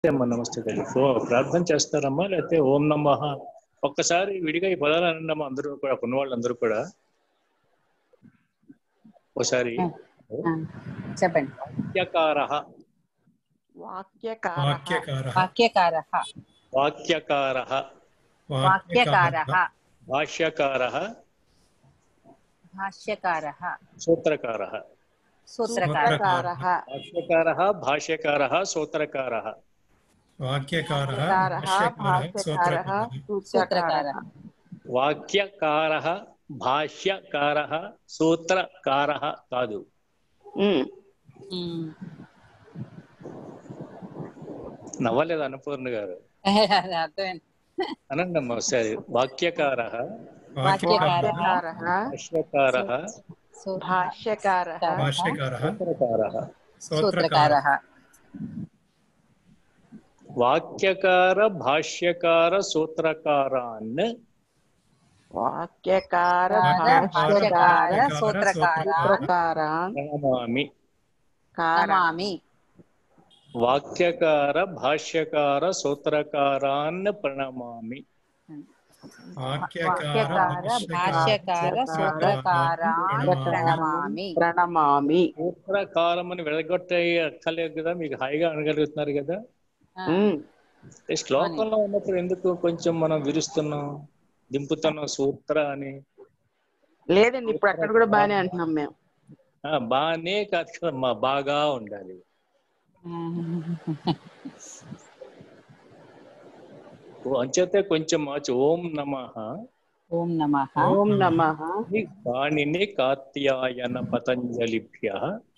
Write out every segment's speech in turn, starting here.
అమ్మా నమస్తే తల్లి సో ప్రార్థన చేస్తారమ్మా లేకపోతే ఓం నమ ఒక్కసారి విడిగా ఈ పదాలు అనండమ్మా అందరూ కూడా ఉన్న వాళ్ళందరూ కూడా ఒకసారి ఆ, చెప్పండి వాక్యకార వాక్యకార వాక్యకార వాక్యకార వాక్యకార వాక్యకార భాష్యకార భాష్యకార సూత్రకార సూత్రకార సూత్రకార భాష్యకార భాష్యకార సూత్రకార వాక్యకార కార భాష్యకార భాష్యకార సూత్రకార సూత్రకార వాక్యకార భాష్యకార సూత్రకార కాదు ఉమ్. ఉమ్. నవ్వలేదు అన్నపూర్ణ గారు అది అర్థమైంది అనండి అమ్మా ఒకసారి వాక్యకార వాక్యకార వాక్యకార భాష్యకార సూ- భాష్యకార భాష్యకార సూత్రకార సూత్రకార సూత్రకార వాక్యకార భాష్యకార సూత్రకారాన్ వాక్యకార భాష్యకార భాష్యకార సూత్రకార సూత్రకారాన్ ప్రణమామి కార నమామి వాక్యకార భాష్యకార సూత్రకారాన్ ప్రణమామి వాక్యకార భాష్యకార సూత్రకారాన్ ప్రణమామి ప్రణమామి సూత్రకారం అని వెలగొట్టే అక్కర్లేదు కదా మీకు హాయిగా అనగలుగుతున్నారు కదా ఆ, ఉమ్. ఈ శ్లోకంలో ఉన్నప్పుడు ఎందుకు కొంచెం మనం విరుస్తున్నాం దింపుతున్నాం సూత్ర అని లేదండి ఇప్పుడు అక్కడ కూడా బానే అంటున్నాం మేము ఆ, బానే కాదు కదమ్మా బాగా ఉండాలి ఓ, అంచేతే కొంచెం మార్చి ఓం నమ ఓం నమ ఓం నమ పాణిని కాత్యాయన పతంజలిభ్య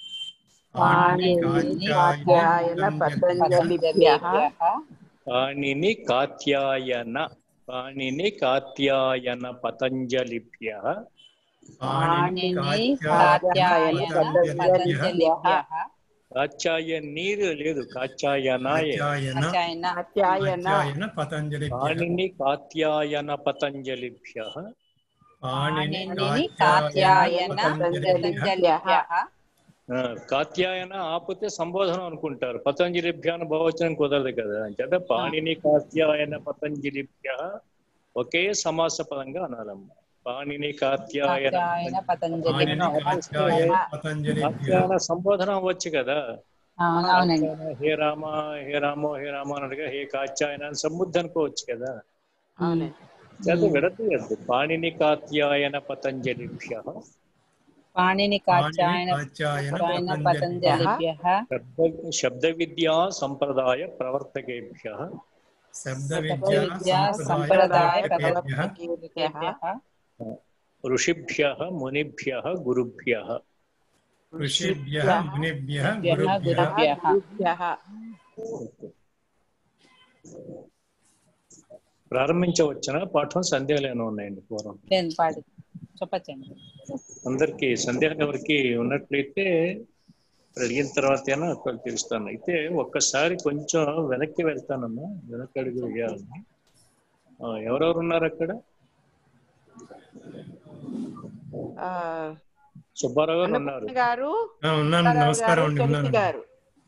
కాత్యాయన పతంజలిభ్య పాణిని కాత్యాయన పాణిని కాత్యాయన పతంజలిభ్య పాణిని కాత్యాయన పతంజలిభ్య కాత్యాయ నీరు లేదు కాత్యాయనాయ కాత్యాయన కాత్యాయన కాత్యాయన కాత్యాయన పతంజలి పాణిని కాత్యాయన పతంజలిభ్య పాణిని పాణిని కాత్యాయన పతంజలిభ్య పతంజలిభ్య ఆ, కాత్యాయన ఆపితే సంబోధన అనుకుంటారు పతంజలిభ్య అని బహువచనం కుదరదు కదా అంచేత పాణిని కాత్యాయన పతంజలిభ్య ఒకే సమాస పదంగా అనాలమ్మ పాణిని కాత్యాయన కాత్యాయన పాణిని పతంజలిభ్య కాత్యాయన పతంజలిభ్య కాత్యాయన సంబోధన అవ్వచ్చు కదా అవును అవునండి కాత్యాయన, హే రామ హే రామో హే రామ అన్నట్టుగా హే కాత్యాయన అని సముద్ర అనుకోవచ్చు కదా అవునండి చేత విడతీయద్దు పాణిని కాత్యాయన పతంజలిభ్య పాణిని కాత్యాయన కాత్యాయన కాత్యాయన పతంజలిభ్య పతంజలిభ్య శబ్ద శబ్ద విద్యా సంప్రదాయ ప్రవర్తకేభ్య శబ్ద విద్యా విద్యా సంప్రదాయ సంప్రదాయ ఋషిభ్య మునిభ్య గురుభ్య ఋషిభ్య మునిభ్య గురుభ్య గురుభ్య గురుభ్య ప్రారంభించవచ్చున పాఠం సందేహాలు ఏమైనా ఉన్నాయండి పూర్వం లేదు పాడు చెప్పచ్చండి అందరికి సందేహాలు ఎవరికి ఉన్నట్లయితే అడిగిన తర్వాత అయినా ఒకవేళ తెలుస్తాను అయితే ఒక్కసారి కొంచెం వెనక్కి వెళ్తానమ్మా వెనక్కి అడుగు వేయాలని ఆ, ఎవరెవరు ఉన్నారు అక్కడ ఆ, సుబ్బారావు గారు ఉన్నారు అన్నపూర్ణ గారు ఆ, ఉన్నాను నమస్కారం అండి చరితి ఉన్నాను గారు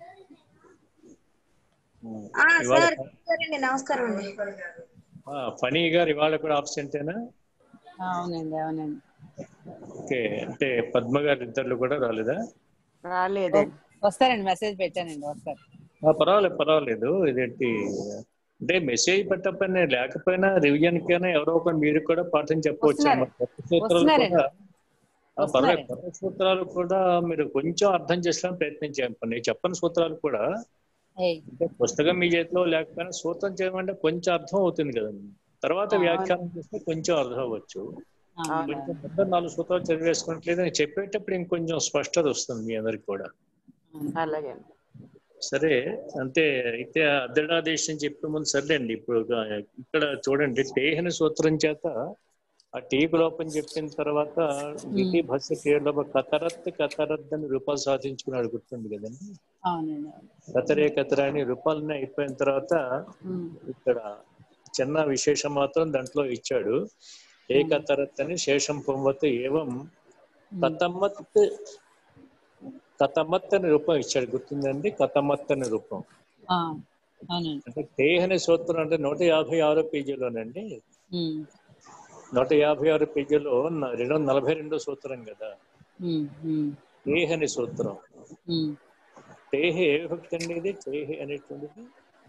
ఆ, ఇవాళ సార్ సరేండి నమస్కారం అండి ఆ, ఫణి గారు ఇవాళ కూడా ఆబ్సెంటేనా అవునండి అవునండి ఓకే అంటే పద్మ గారు ఇద్దరు కూడా రాలేదా రాలేదండి వస్తారండి మెసేజ్ పెట్టానండి వస్తారు ఆ, పర్వాలేదు పర్వాలేదు ఇదేంటి అంటే మెసేజ్ పెట్టకపోయినా లేకపోయినా రివిజన్ కైనా ఎవరో ఒక మీరు కూడా పాఠం చెప్పవచ్చు వస్తున్నారు. అన్నమాట. కొత్త సూత్రాలు వస్తున్నారండి. కూడా ఆ, పర్వాలేదు వస్తున్నారండి. కొత్త సూత్రాలు కూడా మీరు కొంచెం అర్థం చేసడానికి ప్రయత్నం చేయండి నేను చెప్పని సూత్రాలు కూడా ఏయ్, అంటే పుస్తకం మీ చేతిలో లేకపోయినా సూత్రం చేయమంటే కొంచెం అర్థం అవుతుంది కదండి తర్వాత ఆ, వ్యాఖ్యానం చేస్తే కొంచెం అర్థం అవ్వచ్చు అవునండి, కొంచెం పెద్ద నాలుగు సూత్రాలు చదివేసుకున్నట్లయితే నేను చెప్పేటప్పుడు ఇంకొంచెం స్పష్టత వస్తుంది మీ అందరికి కూడా అవును. అలాగే సరే అంటే అయితే అద్దడాదేశం చెప్పే ముందు సర్లేండి ఇప్పుడు ఒక ఇక్కడ చూడండి టేహన సూత్రం చేత ఆ టీకు లోపం చెప్పిన తర్వాత విధి భస్య కేరళ కతరత్ కతరత్ అని రూపాలు సాధించుకున్నాడు గుర్తుంది కదండి అవునండి అవును. కతరే కతర అని రూపాలని అయిపోయిన తర్వాత ఉమ్, ఇక్కడ చిన్న విశేషం మాత్రం దాంట్లో ఇచ్చాడు ఏకతరత్ అని శేషం పొంవత్ ఏవం కతమత్ కతమత్ అనే రూపం ఇచ్చాడు గుర్తుందండి కతమత్ అనే రూపం ఆ, అవునండి అంటే టేహ్ అనే సూత్రం అంటే నూట యాభై ఆరో పేజీలోనండి ఉమ్, నూట యాభై ఆరు పేజీలో న- రెండు వందల నలభై రెండో సూత్రం కదా ఉమ్, ఉమ్, టేహ్ అనే సూత్రం ఉమ్. టేహ్ ఏ విభక్తి అండి ఇది టేహ్ అనేటువంటిది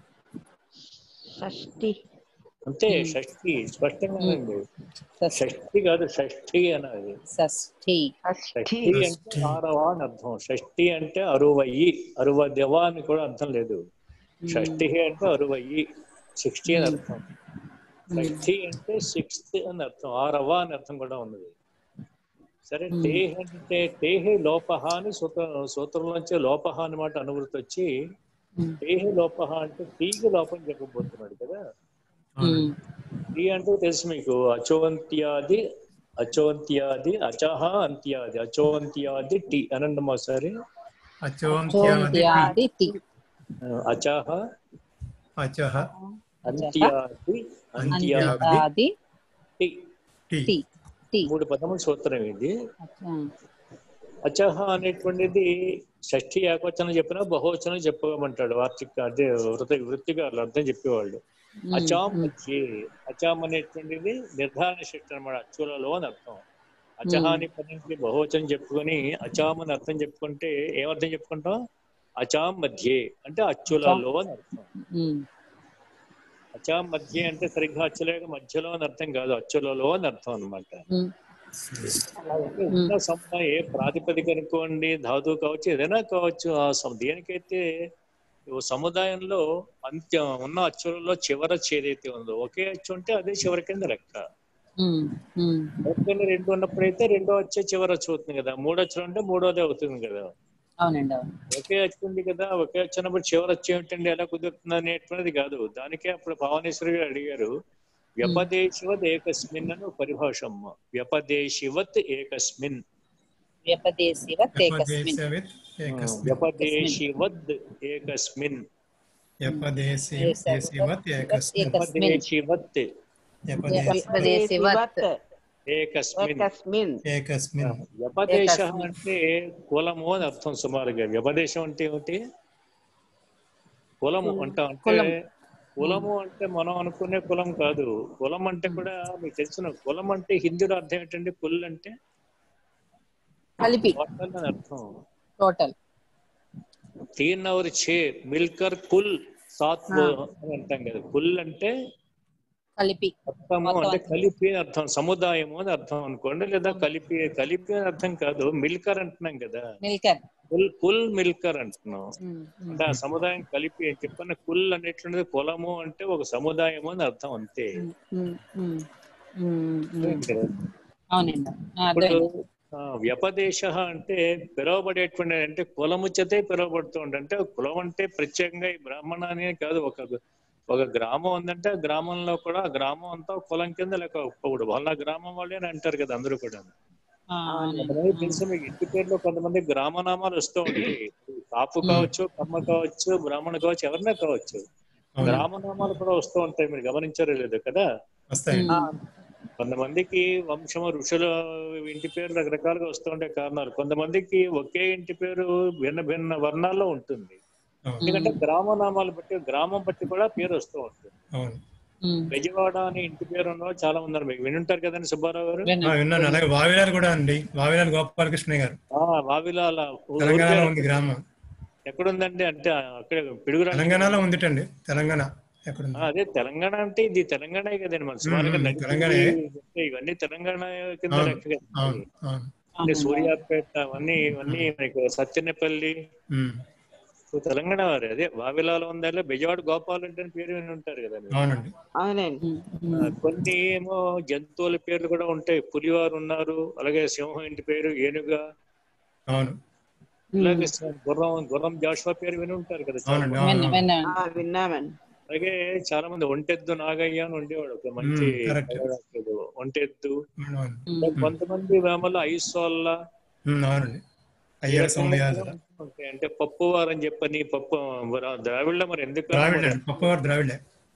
షష్ఠి అంతే షష్ఠి స్పష్టంగానండి షష్ఠి షష్ఠి కాదు షష్ఠి అన్నది షష్ఠి షష్ఠి షష్ఠి అంటే ఆరవ అని అర్థం షష్ఠి అంటే అరువయ్యి అరువదెవ అని కూడా అర్థం లేదు షష్ఠి అంటే అరువయ్యి సిక్స్టీ అని అర్థం షష్ఠి అంటే సిక్స్త్ అని అర్థం ఆరవ అని అర్థం కూడా ఉన్నది సరే టేహ్ అంటే టేహే లోపహ అని సూత్ర సూత్రంలోంచి లోపహ అనమాట అనువృత్తి వచ్చి ఉమ్, టేహే లోపహ అంటే టీకి లోపం చెప్పబోతున్నాడు కదా ఉమ్, టీ అంటే తెలుసు మీకు అచోవంత్యాది అచోవంత్యాది అచహ అంత్యాది అచోవంత్యాది టీ అనండి ఒకసారి అచోంత్యాది చోంత్యాది తి అచహ అచహ అంత్యాది అంత్యాది అంత్యాది టి టి తి తి మూడు పదముల సూత్రం ఇది అచ్చా. అచహ అనేటువంటిది షష్ఠి ఏకవచనం చెప్పినా బహువచనం చెప్పమంటాడు వార్షిక అదే వృత్తి వృత్తిగారులు అర్థం చెప్పేవాళ్ళు ఉమ్, అచాం ఉమ్, మధ్య అచాం అనేటువంటిది నిర్ధారణ శక్తి అనమాట అచ్చులలో అని అర్థం అచహాని పదానికి బహువచనం చెప్పుకొని అచాం అని అర్థం చెప్పుకుంటే ఏమర్థం చెప్పుకుంటాం అచాం మధ్యే అంటే అచ్చులలో అని అర్థం ఉమ్, అచాం మధ్య అంటే సరిగ్గా అచ్చులేక మధ్యలో అని అర్థం కాదు అచ్చులలో అని అర్థం అనమాట ఉమ్, ఉన్న సమ ఏ ప్రాతిపదిక అనుకోండి ధాతువు కావచ్చు ఏదైనా కావచ్చు ఆ సమ దేనికైతే ఓ సముదాయంలో అంత్యం ఉన్న అచ్చులలో చివర ఏదైతే ఉందో ఒకే అచ్చు ఉంటే అదే చివరి కింద లెక్క ఉమ్, ఉమ్, ఒకటి రెండు ఉన్నప్పుడైతే రెండో వచ్చే చివరి అచ్చు అవుతుంది కదా మూడో అచ్చులు అంటే మూడోదే అవుతుంది కదా అవునండి అవును ఒకే అచ్చు ఉంది కదా ఒకే అచ్చు ఉన్నప్పుడు చివరి వచ్చి ఏమిటండి ఎలా కుదురుతుంది అనేటువంటిది కాదు దానికే అప్పుడు భావనేశ్వరి గారు అడిగారు వ్యపదేశివత్ ఏకస్మిన్ అని ఒక పరిభాషమ్మ వ్యపదేశివత్ ఏకస్మిన్ వ్యపదేశివత్ ఏకస్మిన్ వ్యపదేశవిత్ ఏకస్మిన్ వ్యపదేశివద్ ఏకస్మిన్ వ్యపదేశి దేశివత్ ఏకస్మిన్ ఏకస్మిన్ వ్యపదేశివత్ వ్యపదేశి వ్యపదేశివత్ ఏకస్మిన్ ఏకస్మిన్ ఏకస్మిన్ వ్యపదేశ ఏకస్మిన్. అంటే కులము అని అర్థం సుమారుగా వ్యపదేశం అంటే ఏమిటి కులము అంటాం అంటే కులం. కులము అంటే మనం అనుకునే కులం కాదు కులం అంటే కూడా మీకు తెలిసిన కులం అంటే హిందీలో అర్థం ఏంటంటే కుల్ అంటే కలిపి టోటల్ అని అర్థం టోటల్ తీన్ అవర్ చే మిల్కర్ కుల్ సాత్ ఆ. అని అంటాం కదా కుల్ అంటే కలిపి మొత్తము మొత్తం అంటే అంతా. కలిపి అని అర్థం సముదాయము అని అర్థం అనుకోండి లేదా కలిపి కలిపి అని అర్థం కాదు మిల్కర్ అంటున్నాం కదా మిల్కర్ కుల్ కుల్ మిల్కర్ అంటున్నాం ఉమ్, ఉమ్, అంటే ఆ సముదాయం కలిపి అని చెప్పిన కుల్ అనేటువంటిది కులము అంటే ఒక సముదాయము అని అర్థం అంతే ఉమ్, ఉమ్, ఉమ్, ఉమ్, ఉమ్. కదా. అవునండి ఆ, ఇప్పుడు అర్థమైంది ఆ, వ్యపదేశ అంటే పిలువబడేటువంటి అంటే కులము చేతే పిలువబడుతూ ఉండే అంటే కులం అంటే ప్రత్యేకంగా ఈ బ్రాహ్మణ అనే కాదు ఒక ఒక గ్రామం ఉందంటే ఆ గ్రామంలో కూడా ఆ గ్రామం అంతా ఒక కులం కింద లేక ఒకప్పుడు వాళ్ళ గ్రామం వాళ్ళే అని అంటారు కదా అందరూ కూడా ఆ, అవునండి కొంతమంది తెలుసు మీకు ఇంటి పేరులో కొంతమంది గ్రామనామాలు వస్తూ ఉంటాయి కాపు కావచ్చు కమ్మ కావచ్చు బ్రాహ్మణ కావచ్చు ఎవరైనా కావచ్చు అవును గ్రామనామాలు కూడా వస్తూ ఉంటాయి మీరు గమనించారో లేదు కదా వస్తాయి ఉమ్, కొంతమందికి వంశము ఋషుల ఇంటి పేరు రకరకాలుగా వస్తూ ఉండే కారణాలు కొంతమందికి ఒకే ఇంటి పేరు భిన్న భిన్న వర్ణాల్లో ఉంటుంది అవును ఎందుకంటే గ్రామనామాలు బట్టి గ్రామం బట్టి కూడా పేరు వస్తూ ఉంటుంది అవును ఉమ్. బెజవాడ అని ఇంటి పేరు ఉన్న వాళ్ళు చాలా ఉన్నారు మీకు వినుంటారు కదండి సుబ్బారావు గారు విన్నాను. ఆ, విన్నాను అలాగే వావిలాలు కూడా అండి వావిలాలు గోపాలకృష్ణ గారు ఆ వావిలాల ఊ- ఊరి తెలంగాణలో పేరు ఉంది గ్రామం ఎక్కడుందండి అంటే అక్కడ పిడుగురా తెలంగాణలో ఉందిటండి తెలంగాణ ఎక్కడుంది ఆ, అదే తెలంగాణ అంటే ఇది తెలంగాణ కదండి మన సుమారుగా మ్మ్, నడిపి తెలంగాణే. ఇవన్నీ తెలంగాణ కింద అవును, లెక్క కదండి. అవును అవును అంటే సూర్యాపేట అవన్నీ ఇవన్నీ మీకు సత్యనపల్లి ఉమ్, తెలంగాణ వారి అదే వావిలాలో ఉందా బెజవాడ గోపాల్ అంటే అని పేరు విని ఉంటారు కదా మీరు. అవునండి అవునండి ఉమ్, ఆ, ఉమ్. కొన్ని ఏమో జంతువుల పేర్లు కూడా ఉంటాయి పులివారు ఉన్నారు అలాగే సింహం ఇంటి పేరు ఏనుగా అవును అలాగే గుర్రం గుర్రం జాషువా పేరు విని ఉంటారు కదా చాలా అవునండి మంది. విన్నా అవును విన్నాను ఆ, విన్నామండి అలాగే చాలా మంది ఒంటెద్దు నాగయ్య అని ఉండేవాడు ఒక మంచి మ్మ్, correct. కథానాయకుడు. ఒంటెద్దు అవును, అవును. ఉమ్, కొంతమంది వేమలో ఐసోళ్ళ ఉమ్, అవునండి అయ్యారు సౌందర్యాజుల ఉంటాయి. అంటే పప్పు వారని చెప్పని పప్పు ద్రావిడ మరి ఎందుకు ద్రావిడ అండి పప్పవారు ద్రావిడే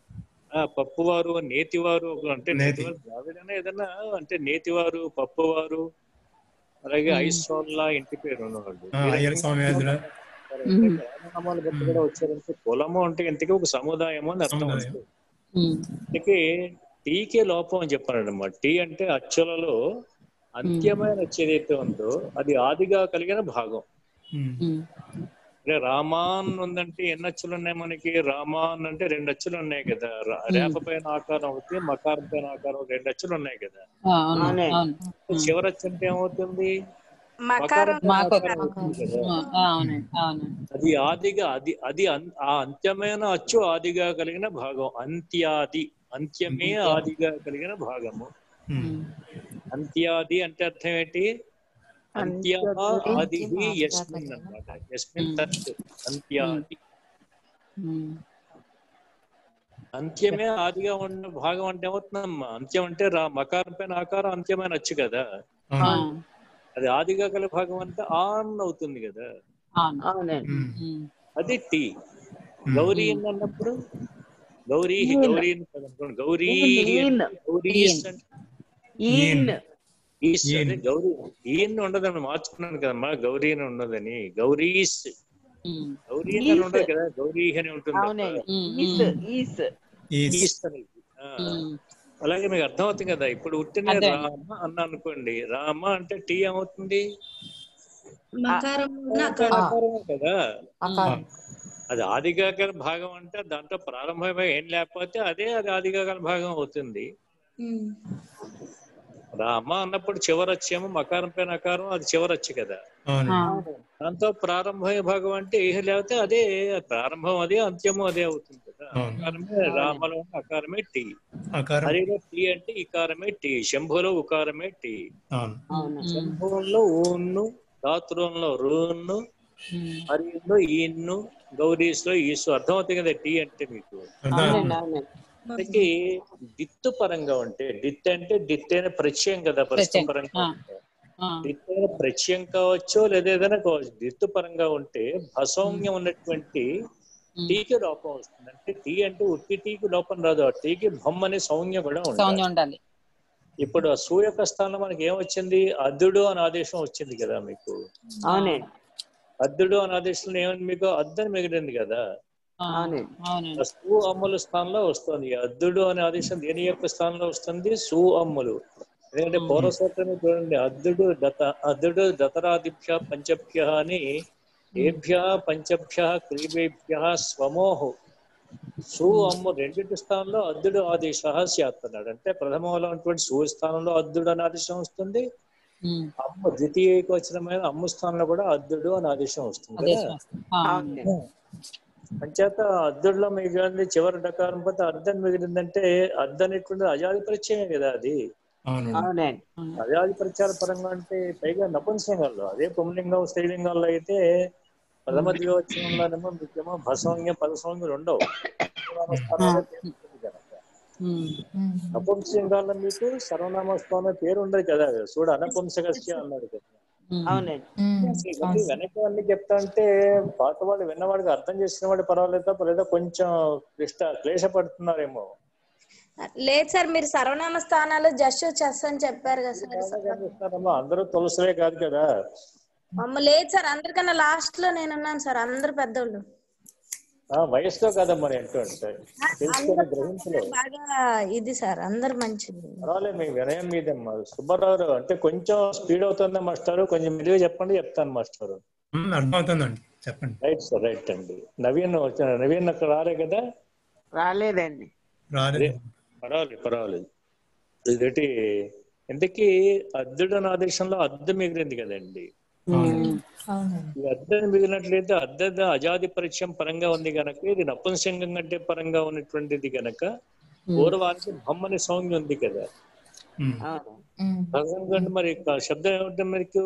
ఆ పప్పువారు నేతివారు అంటే నేతి. నేతివారు ద్రావిడనే ఏదన్నా అంటే నేతివారు పప్పువారు అలాగే మ్మ్. ఐసోల్లా ఇంటి పేరు ఉన్నవాళ్ళు ఆ, అయ్యర్ స్వామి యాజుల చెప్తారంటే గ్రామనామాలు బట్టి కూడా వచ్చారంటే కులము అంటే ఇంతకీ ఒక సముదాయము అని అర్థం సముదాయం. వస్తుంది ఉమ్, అందుకే టీకే లోపం అని చెప్పాను అనమాట టీ అంటే అచ్చులలో అంత్యమైన అచ్చు ఏదైతే ఉందో అది ఆదిగా కలిగిన భాగం ఉమ్. ఉమ్, అంటే రామాన్ ఉందంటే ఎన్ని అచ్చులు ఉన్నాయి మనకి రామాన్ అంటే రెండు అచ్చులు ఉన్నాయి కదా రా- రేప పైన ఆకారం ఒకటి మకారం పైన ఆకారం ఒకటి, రెండు అచ్చులు ఉన్నాయి కదా ఆ, అవును అవునే. అవును చివరి అచ్చు అంటే ఏమవుతుంది మకారం పైన మాకు ఆకారం అవుతుంది కదా ఆ, అవునండి అవునండి అది ఆదిగా అది అది అన్- ఆ అంత్యమైన అచ్చు ఆదిగా కలిగిన భాగం అంత్యాది అంత్యమే ఆదిగా కలిగిన భాగము ఉమ్. అంత్యాది అంటే అర్థం ఏంటి అంత్య అంత్యాది. ఆది యస్మిన్ అన్నమాట యస్మిన్ తత్ అంత్యాది ఉమ్, అంత్యమే ఆదిగా ఉన్న భాగం అంటే ఏమవుతుందమ్మా అంత్యం అంటే రా మకారం పైన ఆకారం అంత్యమైన వచ్చు కదా ఆ, అవును అది ఆదిగా గల భాగం అంటే ఆన్ అవుతుంది కదా అవును అవునండి ఉమ్. ఉమ్, అది టీ గౌరీ అన్నప్పుడు గౌరీ గౌరీ అనుకోండి. గౌరీ ఈన్. గౌరీ అంటే ఈన్ ఈస్ అదే గౌరీ ఈయన ఉండదని మార్చుకున్నాను కదమ్మా గౌరీ అని ఉండదని గౌరీస్ ఉమ్, గౌరీ అని ఉండదు కదా గౌరీ అని ఉంటుంది తప్ప. అవునండి um, is um, is is. Is అనేది. ఆ. ఉమ్, అలాగే మీకు అర్థమవుతుంది కదా ఇప్పుడు ఉట్టిన అదే. రామ అన్న అనుకోండి రామ అంటే టీ ఏమవుతుంది మకారం ఉన్న అకారం. ఆకారమే కదా అకారం అది ఆదిగా గల భాగం అంటే దాంట్లో ప్రారంభమై ఏం లేకపోతే అదే అది ఆదిగా గల భాగం అవుతుంది ఉమ్. రామ అన్నప్పుడు చివరొచ్చేమో మకారం పైన అకారం అది చివరొచ్చు కదా అవును ఆ, దాంతో ప్రారంభమయ్యే భాగం అంటే ఏ లేకపోతే అదే ప్రారంభం అదే అంత్యము అదే అవుతుంది కదా అవును. అకారమే రామలో ఉన్న అకారమే టీ ఆకారం హరిలో టీ అంటే ఇకారమే టీ శంభులో ఉకారమే టీ అవును అవును ఉమ్, శంభువులో ఊన్ను దాతృంలో రూన్ను ఉమ్, హరిలో ఈన్ను గౌరీస్ లో ఈసు అర్థమవుతుంది కదా టీ అంటే మీకు అర్థం అవునండి అవునండి అందుకే డిత్తు పరంగా ఉంటే డిత్ అంటే డిత్ అయిన ప్రత్యయం కదా పరిస్థితి ప్రత్యయం. పరంగా ఆ. ఉంటే. ఆ, డిత్ అయిన ప్రత్యయం కావచ్చు లేదా ఏదైనా కావచ్చు డిత్తు పరంగా ఉంటే భసౌమ్యం ఉన్నటువంటి ఉమ్, టీకి లోపం వస్తుంది అంటే టీ అంటే ఉట్టి టీకి లోపం రాదు ఆ టీకి బొమ్మ అనే సౌమ్య కూడా ఉండాలి సౌందర్యం ఉండాలి ఇప్పుడు ఆ సూర్య యొక్క స్థానంలో మనకి ఏమొచ్చింది అద్దుడు అని ఆదేశం వచ్చింది కదా మీకు అవునండి అద్దుడు అని ఆదేశంలో ఏమైంది మీకు అద్దని మిగిలింది కదా ఆ, అవునండి. అవునండి ఆ సు అమ్ముల స్థానంలో వస్తుంది అద్దుడు అనే ఆదేశం దేని యొక్క స్థానంలో వస్తుంది సు అమ్ములు ఎందుకంటే పౌరసూత్రమే చూడండి అద్దుడు దత అద్దుడు దతరాదిభ్య పంచభ్య అని ఏభ్య పంచభ్య క్రీబేభ్య స్వమోహు సు అమ్ము రెండింటి స్థానంలో అద్దుడు ఆదేశ చేస్తున్నాడు అంటే ప్రథమంలో ఉన్నటువంటి సు స్థానంలో అద్దుడు అనే ఆదేశం వస్తుంది ఉమ్, అమ్మ ద్వితీయ ఏకవచనమైన అమ్ము స్థానంలో కూడా అద్దుడు అనే ఆదేశం వస్తుంది అదే కదా శాస్త్రం. ఆ, అవునండి అంచేత అద్దుల్లో మిగిలింది చివరి డకారం పోతే అద్దం మిగిలిందంటే అద్ద అనేటువంటి అజాది పరిచయమే కదా అది అవును అవునండి అజాది పరిచయాల పరంగా అంటే పైగా నపుంసకంలో అదే పుంలింగం స్త్రీలింగాల్లో అయితే ప్రథమ ద్వివచనంలోనేమో మీకేమో భసౌంగ్యం పదసౌంగ్యం ఉండవు సర్వనామస్థానాలే పేరు ఉంటుంది కనుక. ఉమ్, నపుంసకంగాల్లో మీకు సర్వనామస్థానం పేరు ఉండదు కదా చూడ అనపుంసకస్య అన్నాడు కదా ఉమ్, అవునండి ఇవన్నీ వెనక అన్ని చెప్తా అంటే పాత వాళ్ళు విన్నవాడికి అర్థం చేసిన వాడు పర్వాలేదు తప్ప లేదా కొంచెం క్లిష్ట క్లేశపడుతున్నారేమో లేదు సార్ మీరు సర్వనామ స్థానాలు జస్ట్ చెస్ అని చెప్పారు కదా సార్ కనిపిస్తున్నారమ్మా అందరూ తులసిలే కాదు కదా అమ్మ లేదు సార్ అందరికన్నా లాస్ట్ లో నేను ఉన్నాను సార్ అందరు పెద్దోళ్ళు ఆ వయసులో కాదమ్మా నేను అంటూ తెలుసుకునే గ్రహింపులో బాగా ఇది సార్ అందరు మంచిది పర్వాలేదు మీ వినయం మీదమ్మా సుబ్బారావు అంటే కొంచెం స్పీడ్ అవుతుందా మాస్టారు కొంచెం మెల్లిగా చెప్పండి చెప్తాను మాస్టారు ఉమ్, అర్థమవుతుందండి చెప్పండి రైట్ సార్ రైట్ అండి నవీన్ వచ్చిన నవీన్ అక్కడ రాలే కదా రాలేదండి రాలేదు పర్వాలేదు పర్వాలేదు ఇదటి ఇంతకీ అద్దుడు అనే ఆదేశంలో అద్దె మిగిలింది కదండి ఉమ్, ఈ అద్దె మిగిలినట్లయితే అద్దె అజాది పరిచయం పరంగా ఉంది గనక ఇది నపుంసంగం కంటే పరంగా ఉన్నటువంటిది గనక పూర్వానికి బొమ్మని సౌమ్యం ఉంది కదా ఉమ్, అవును భగవంతుడు మరి క- శబ్దం ఏమిటంటే మీకు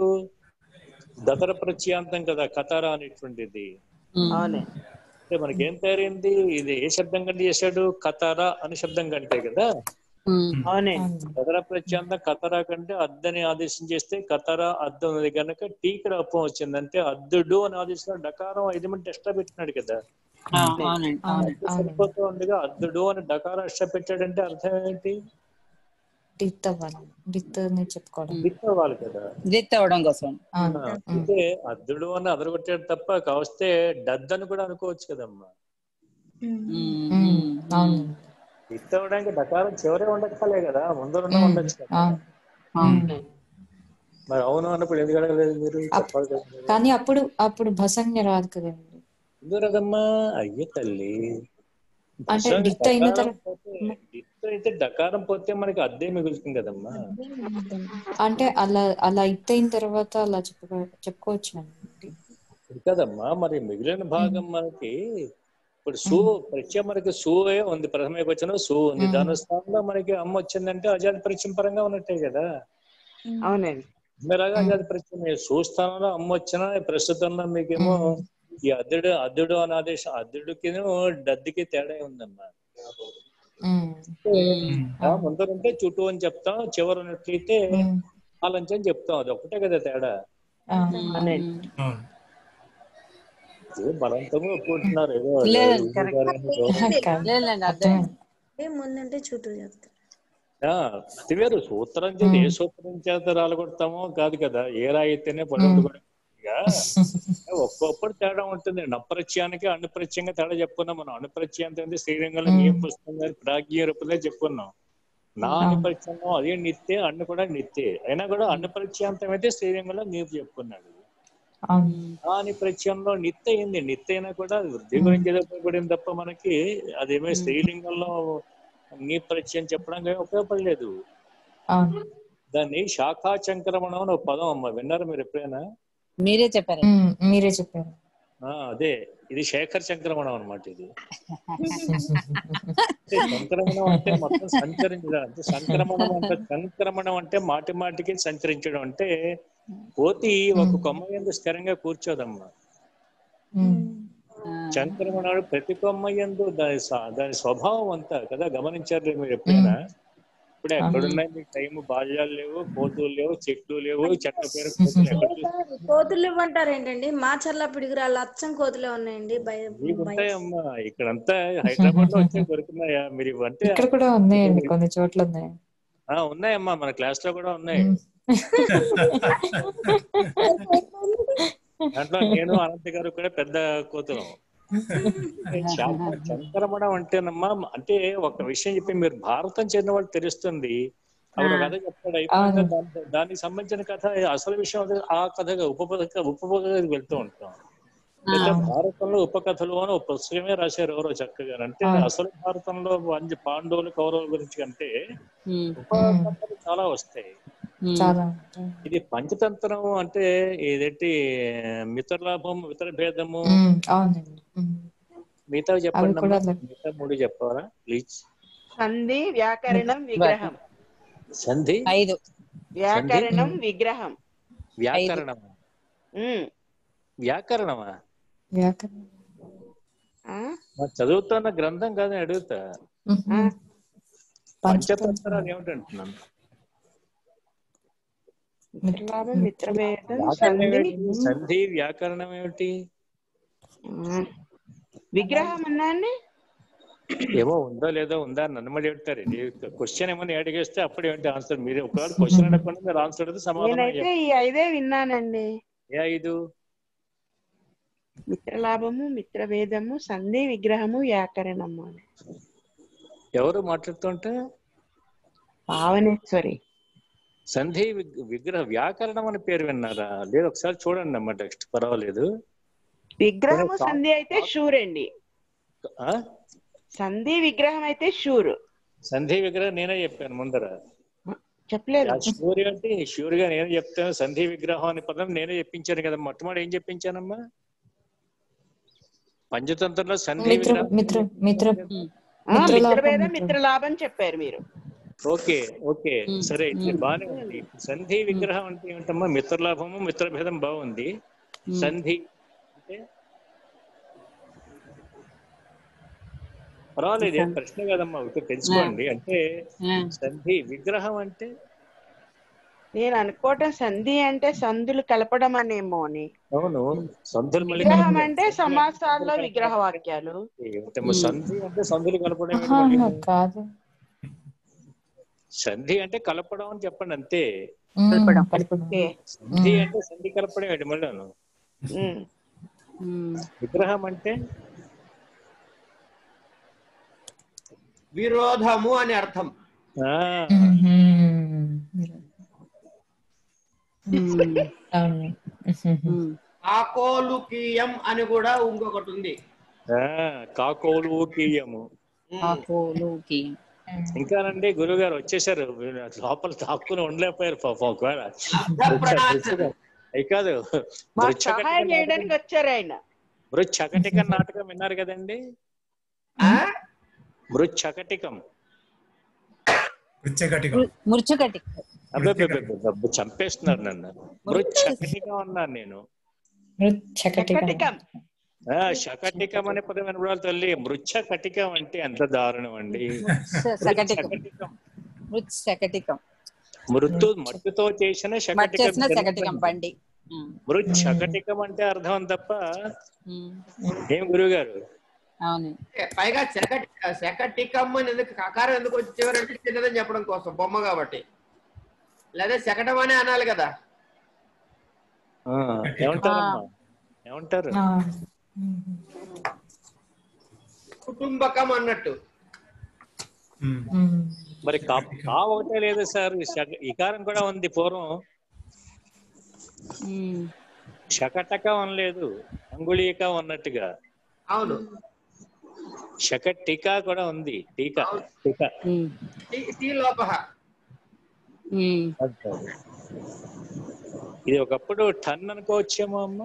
దతర ప్రత్యాంతం కదా కతార అనేటువంటిది ఉమ్, అవునండి అంటే మనకి ఏం తయారైంది ఇది ఏ శబ్దం కంటే చేశాడు కతార అని శబ్దం కంటే కదా ఉమ్, అవునండి కతర ప్రత్యాంతం కతర కంటే అద్దని ఆదేశం చేస్తే కతర అద్దు ఉన్నది కనుక టీకి అప్పం వచ్చింది అంటే అద్దుడు అని ఆదేశం డకారం ఐదు మంది ఎక్స్ట్రా పెట్టినాడు కదా ఆ, అవునండి అవునండి సరిపోతూ ఉండగా అద్దుడు అని డకారం ఎక్స్ట్రా పెట్టాడంటే అర్థం ఏంటి డిత్ అవ్వాలి డిత్ అని చెప్పుకోవడం దిక్కు అవ్వాలి కదా దిత్ అవ్వడం కోసం అవును ఆ, ఉమ్. అయితే అద్దుడు అని అదరగొట్టాడు తప్ప కావస్తే డద్ అని కూడా అనుకోవచ్చు కదమ్మా ఉమ్, ఉమ్, ఉమ్, అవును దిక్కు అవ్వడానికి డకారం చివరే ఉండక్కలే కదా ముందరున్న ఉమ్, ఉండొచ్చు కదా అవును అవును. మరి అవును అన్నప్పుడు ఎందుకు అడగలేదు మీరు చెప్పాలి కదా మీరు. కానీ అప్పుడు అప్పుడు భసంజ్ఞ రాదు కదండి ఎందుకు రాదమ్మా అయ్యే తల్లి అంటే భస్వానికి డిత్ అయిన డకారం తర్వాత పోతే డిత్ అయితే డకారం పోతే మనకి అద్దే మిగులుతుంది కదమ్మా అంటే అలా అలా ఇత్ అయిన తర్వాత అలా చెప్పుకో చెప్పుకోవచ్చు అండి ఇది కదమ్మా మరి మిగిలిన భాగం మనకి ఇప్పుడు సు ప్రత్యయం మనకి సూవే ఉంది ప్రథమ వచనం సు ఉంది ఉమ్. దాని స్థానంలో మనకి అమ్మ వచ్చిందంటే అజాది పరిచయం పరంగా ఉన్నట్టే కదా అవునండి మీలాగా అజాది పరిచయం సు స్థానంలో అమ్మ వచ్చినా ప్రస్తుతంలో మీకేమో ఉమ్. ఈ అద్దెడు అద్దెడు అనే ఆదేశం అద్దెడుకి దద్దికి తేడా ఉందమ్మా ఉమ్, ఉమ్, ఆ ముందరుంటే చుట్టూ అని చెప్తాం చివరి ఉన్నట్లయితే ఉమ్, పాలంచి అని చెప్తాం అది ఒకటే కదా తేడా అవును. అవునండి అవును ఏ బలవంతంగా ఒప్పుకుంటున్నారు ఏదో లేదండి, ఇది correct. కానీ ఏదో. కాదు. లేదండి అర్థం అర్థమైంది. ముందంటే చుట్టూ చెప్తారు ఆ, అది వేరు సూత్రం చేత ఏ సూత్రం చేత రాలగొడతామో కాదు కదా ఏ రాయితేనే పడవదు కూడా ఇక ఒక్కొక్కటి తేడా ఉంటుంది నప్రత్యానికి అణుప్రత్యంగా తేడా చెప్పుకున్నాం మనం అణుప్రత్యాంతం అంటే శ్రీరంగంలో మీ పుస్తకం ప్రాజ్ఞ రూపంలో చెప్పుకున్నాం నా అణుప్రత్యంగం అదే నిత్తే అన్ను కూడా నిత్తే అయినా కూడా అణుప్రత్యాంతం అయితే శ్రీరంగంలో నీవు చెప్పుకున్నాడు అవును దాని ప్రత్యంలో నిత్య అయింది నిత్య అయినా కూడా వృద్ధి గురించి చెప్పబడింది తప్ప మనకి అదేమో స్త్రీలింగంలో నీ ప్రత్యయం చెప్పడానికి ఏమీ ఉపయోగపడలేదు అవును దాన్ని శాఖా చంక్రమణం అని ఒక పదం అమ్మ విన్నారు మీరు ఎప్పుడైనా మీరే చెప్పారు ఉమ్, మీరే చెప్పారు ఆ అదే ఇది శేఖర్ చంక్రమణం అన్నమాట ఇది అంటే సంక్రమణం అంటే మొత్తం సంచరించడం అంటే సంక్రమణం అంటే సంక్రమణం అంటే మాటి మాటికి సంచరించడం అంటే కోతి ఒక కొమ్మ ఎందు స్థిరంగా కూర్చోదమ్మా ఉమ్, చంక్రమణాడు ప్రతి కొమ్మ ఎందు దాని స్వ- దాని స్వభావం అంతా కదా గమనించారు మీరు ఎప్పుడైనా ఇప్పుడు ఎక్కడున్నాయి మీకు టైం బాల్యాలు లేవు కోతులు లేవు చెట్లు లేవు చెట్ల పేరు కోతులు ఎక్కడ చూసినా కోతులు ఇవ్వంటారు ఏంటండి మా చల్ల పిడుగురాళ్ళు అచ్చం కోతులే ఉన్నాయండి భయ మీకు ఉంటాయమ్మా ఇక్కడంతా హైదరాబాద్ లో వచ్చే దొరుకుతున్నాయా మీరు ఇవంటే ఇక్కడ కూడా ఉన్నాయండి కొన్ని చోట్ల ఉన్నాయి ఆ, ఉన్నాయమ్మా మన క్లాస్ లో కూడా ఉన్నాయి ఉమ్. దాంట్లో నేను అనంత్ గారు కూడా పెద్ద కోతులం శాఖ చంక్రమణం అంటేనమ్మా అంటే ఒక విషయం చెప్పి మీరు భారతం చెందిన వాళ్ళు తెలుస్తుంది అప్పుడు కథ చెప్తాడు అయిపోయింది దాని- దానికి సంబంధించిన కథ అసలు విషయం అదే ఆ కథగా ఉపపథ ఉపపథ వెళ్తూ ఉంటాం అయితే భారతంలో ఉపకథలు అని ఒక పుస్తకమే రాశారు ఎవరో చక్కగా అంటే అసలు భారతంలో పంచ- పాండవులు కౌరవుల గురించి కంటే ఉమ్, ఉపకథలు చాలా వస్తాయి ఉమ్, చాలా ఉంటాయి. ఇది పంచతంత్రం అంటే ఏదేంటి మిత్రలాభం మిత్ర భేదము ఉమ్, అవునండి ఉమ్, మిగతా చెప్పండి కూడా అమ్మా. అలాగే. మిగతా మూడు చెప్పారా ప్లీజ్ సంధి వ్యాకరణం విగ్రహం సంధి ఐదు వ్యాకరణం విగ్రహం వ్యాకరణమా ఉమ్. వ్యాకరణమా వ్యాకరణం ఆ? నాకు చదువుతున్న గ్రంథం కాదని అడుగుతా ఉమ్, పంచతంత్రం పంచతంత్రాలు ఏమిటంటున్నాను మిత్రలాభం మిత్రభేదం వ్యాకరణం సంధి ఏమిటి? సంధి వ్యాకరణం ఏమిటి ఆ. విగ్రహం అన్నాన్ని ఏమో ఉందో లేదో ఉందా అని నన్ను మరి చెప్తారు క్వశ్చన్ ఏమని అడిగేస్తే అప్పుడు ఏంటి ఆన్సర్ మీరు ఒకవేళ క్వశ్చన్ అడగకుండా మీరు ఆన్సర్ అడిగితే సమాధానం నేనైతే ఈ ఐదే విన్నానండి ఏ ఐదు మిత్రలాభము మిత్రభేదము సంధి విగ్రహము వ్యాకరణము అని ఎవరు మాట్లాడుతుంటే భావనేశ్వరి సంధి విగ్- విగ్రహ వ్యాకరణం అని పేరు విన్నారా లేదు ఒకసారి చూడండి అమ్మ టెక్స్ట్ పర్వాలేదు విగ్రహము సంధి అయితే షూర్ అండి ఆ? సంధి విగ్రహం అయితే షూర్ సంధి విగ్రహం నేనే చెప్పాను ముందర చెప్పలేదు షూర్ అంటే షూర్ గా నేనే చెప్తాను సంధి విగ్రహం అనే పదం నేనే చెప్పించాను కదా మొట్టమొదటి ఏం చెప్పించానమ్మా పంచతంత్రంలో సంధి మిత్ర విగ్రహం మిత్ర మిత్ర ఆ, మిత్రలాభం, మిత్రభేదం మిత్ర- మిత్రలాభం చెప్పారు మీరు ఓకే ఓకే సరే ఇది బాగానే ఉంది సంధి విగ్రహం అంటే ఏమిటమ్మా మిత్రలాభము మిత్రభేదం బాగుంది సంధి అంటే పర్వాలేదు ఏం ప్రశ్న కాదమ్మా ఒకటి తెలుసుకోండి అంటే ఆ, సంధి విగ్రహం అంటే నేను అనుకోవటం సంధి అంటే సంధులు కలపడం అనేమో అని అవును సంధులు మళ్ళీ విగ్రహం అంటే సమాసాల్లో విగ్రహ వాక్యాలు ఏమిటమ్మా సంధి అంటే సంధులు కలపడం ఏంటి ఆహా, మళ్ళీ? కాదు సంధి అంటే కలపడం అని చెప్పండి అంతే ఉమ్, కలపడం. కలపడం. ఓకే సంధి అంటే సంధి కలపడం ఏంటి మళ్ళాను ఉమ్. ఉమ్. విగ్రహం అంటే విరోధము అని అర్థం ఆ ఉమ్, ఉమ్. అవును ఉమ్. ఆకోలుకీయం అని కూడా ఇంకొకటి ఉంది ఆ, కాకోలు కీయము ఆకులుకి ఇంకానండి గురువు గారు వచ్చేసారు వీళ్ళు లోపల తాక్కుని ఉండలేకపోయారు పాపం ఒకవేళ అర్ధప్రణాళిక. అయి కాదు మాకు సహాయం చేయడానికి వచ్చారు ఆయన మృచ్చకటికం నాటకం విన్నారు కదండి ఆ? మృచ్చకటికం కృత్యకటిగా మురుచుకటి అబ్బబ్బబ్బబ్బ, చంపేస్తున్నారు నన్ను మృచ్చకటికం అన్నాను నేను చకటిగా కటికం ఆ శకటికం అనే పదం వినపడాలి తల్లి మృచ్చ కటికం అంటే ఎంత దారుణం అండి సకటికం శకటికం మృత్సకటికం మృత్తు మట్టుతో చేసిన మట్ చేసిన శకటికం సకటికం బండి ఉమ్. మృచ్చకటికం అంటే అర్థం తప్ప ఉమ్. ఏం గురువు గారు అవును పైగా శకటి శకటికం అని ఎందుకు కకారం ఎందుకు వచ్చి చివరంటే చిన్నదని చెప్పడం కోసం బొమ్మ కాబట్టి లేదా శకటం అనే అనాలి కదా ఆ, ఏమంటారమ్మా ఏమంటారు ఆ, కుటుంబకం అన్నట్టు ఉమ్. ఉమ్, మరి కా కా ఒకటే లేదు సార్ ఈ శక- ఇకారం కూడా ఉంది పూర్వం ఉమ్. శకటకం అనలేదు అంగుళీకం అన్నట్టుగా అవును శక టీకా కూడా ఉంది టీకా టీకా ఉమ్. టీ- టీ లోపహ ఉమ్. ఇది ఒకప్పుడు టన్ అనుకోవచ్చేమో అమ్మ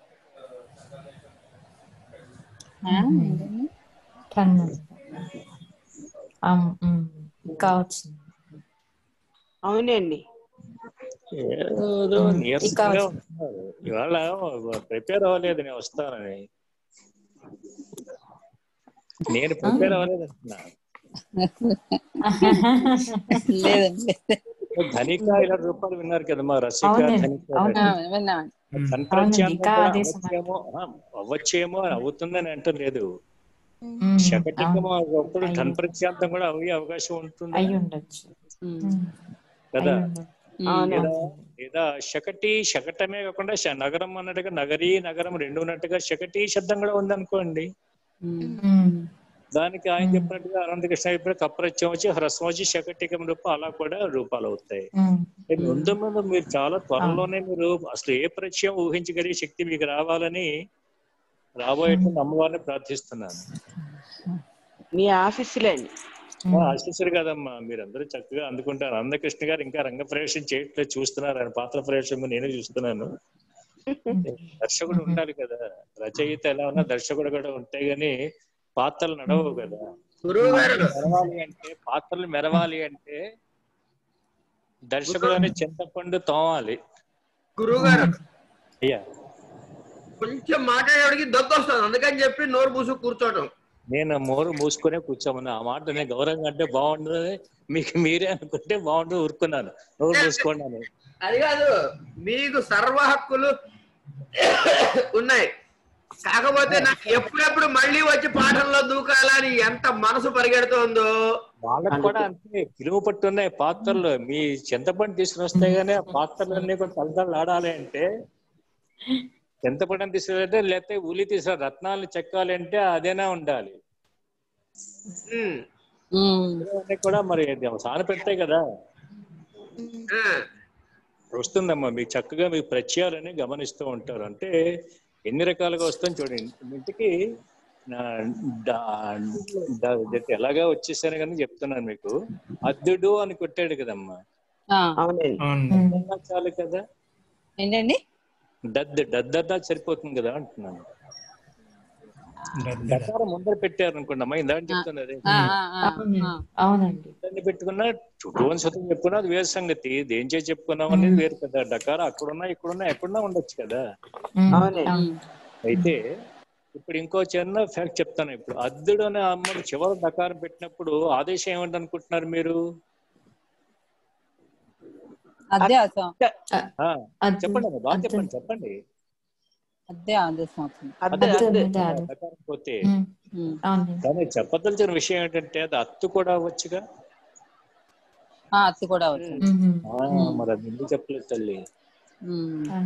ఆ, ఏంటండి? టన్ను. ఆమ్, ఉమ్, కావచ్చు అవునండి ఏదో నీరసంగా కావచ్చు. ఉంటున్నారు ఇవాళ ప్రిపేర్ అవ్వలేదు నేను వస్తానని నేను ప్రిపేర్ అవ్వలేదు అంటున్నా లేదండి ధనిక ఇరవై రూపాయలు విన్నారు కదమ్మా రసిక అవునండి, ధనిక ఆ, అవునండి. విన్నామండి ఉమ్. సంప్రత్యానం ఇంకా కూడా అదే అవ్వచ్చేమో ఆ, అవ్వచ్చేమో అని అవుతుందని అంటలేదు ఉమ్, శకటికము అవును. అప్పుడు అయ్యి ధన ప్రత్యాంతం కూడా అయ్యే అవకాశం ఉంటుంది అయి ఉండొచ్చు ఉమ్. ఉమ్, కదా అయి ఉండొచ్చు. ఉమ్. అవును లేదా లేదా శకటి శకటమే కాకుండా శ- నగరం అన్నట్టుగా నగరీ నగరం రెండు ఉన్నట్టుగా శకటి శబ్దం కూడా ఉందనుకోండి ఉమ్. ఉమ్, దానికి ఆయన చెప్పినట్టుగా అనంతకృష్ణ చెప్పిన కప్రత్యం వచ్చి హ్రస్వం వచ్చి శకటికం రూపం అలా కూడా రూపాలు అవుతాయి ఉమ్, అంటే ముందు ముందు మీరు చాలా త్వరలోనే మీరు అసలు ఏ ప్రత్యయం ఊహించగలిగే శక్తి మీకు రావాలని రాబోయేటువంటి అమ్మవారిని ప్రార్థిస్తున్నాను మీ ఆశీస్సులండి ఆ, ఆశీస్సులు కదమ్మా మీరందరూ చక్కగా అందుకుంటారు అందకృష్ణ గారు ఇంకా రంగ ప్రవేశం చేయట్లేదు చూస్తున్నారు ఆయన పాత్ర ప్రవేశం నేను చూస్తున్నాను దర్శకుడు ఉండాలి కదా రచయిత ఎలా ఉన్నా దర్శకుడు కూడా ఉంటాయి గాని పాత్రలు నడవవు కదా గురువు గారు మెరవాలి అంటే పాత్రలు మెరవాలి అంటే దర్శకుడు అనే చింతపండు తోమాలి గురువు గారు అయ్యా కొంచెం మాట్లాడేవాడికి దొక్క వస్తుంది అందుకని చెప్పి నోరు మూసు కూర్చోవటం నేను మోరు మూసుకునే కూర్చోమన్నా ఆ మాట నేను గౌరవంగా అంటే బాగుండదు మీకు మీరే అనుకుంటే బాగుండు ఊరుకున్నాను నోరు మూసుకున్నాను అది కాదు మీకు సర్వ హక్కులు ఉన్నాయి కాకపోతే నాకు ఎప్పుడెప్పుడు మళ్ళీ వచ్చి పాఠంలో దూకాలని ఎంత మనసు పరిగెడుతోందో వాళ్ళకి కూడా అంతే పిలువ పట్టున్నాయి పాత్రలు మీ చింతపండు తీసుకుని వస్తే గానీ ఆ పాత్రలన్నీ కూడా తలతలు ఆడాలి అంటే చింతపండు తీసుకురంటే లేకపోతే ఉలి తీసుకురా రత్నాలు చెక్కాలి అంటే అదేనా ఉండాలి ఉమ్, ఉమ్. ఇవన్నీ కూడా మరి సాన పెడతాయి కదా ఆ, వస్తుందమ్మా మీకు చక్కగా మీకు ప్రత్యయాలని గమనిస్తూ ఉంటారు అంటే ఎన్ని రకాలుగా వస్తుంది చూడండి ఇంటికి నా డా- డా- డా- ఎలాగా వచ్చేసాను కానీ చెప్తున్నాను మీకు అద్దుడు అని కొట్టాడు కదమ్మా ఆ, అవునండి అవును అన్నా చాలు కదా ఏంటండి దద్ద దద్దద్దా సరిపోతుంది కదా అంటున్నాను దద్దర. దకారం ముందర పెట్టారు అనుకోండి అమ్మా ఇందాక చెప్తుంది అదే ఆ, ఆ, ఆ, ఆ. అవునండి దాన్ని పెట్టుకున్నా చుట్టూ శతం చెప్పుకున్నా అది వేరు సంగతి దేం చేసి చెప్పుకున్నాం అనేది వేరు కదా డకార అక్కడున్నా ఇక్కడున్నా ఎక్కడున్నా ఉండొచ్చు కదా ఉమ్, అవునండి. అవును. అయితే ఇప్పుడు ఇంకో చిన్న ఫ్యాక్ట్ చెప్తాను ఇప్పుడు అద్దుడు అనే అమ్మడు చివరి డకారం పెట్టినప్పుడు ఆదేశం ఏమిటి అనుకుంటున్నారు మీరు అదే అసం ఆ, అద్దు- చెప్పండి అమ్మా బాగా అద్దు- చెప్పండి చెప్పండి అదే ఆదేశం అవుతుంది అద్దె అద్దు అద్దె మీద అది. డకారం పోతే ఉమ్, ఉమ్. అవునండి కానీ చెప్పదలిచిన విషయం ఏంటంటే అది అత్తు కూడా అవ్వచ్చుగా ఆ, అత్తి కూడా వచ్చింది ఉమ్. ఆ, మరి అది ఎందుకు చెప్పలేదు తల్లి ఉమ్. ఆ,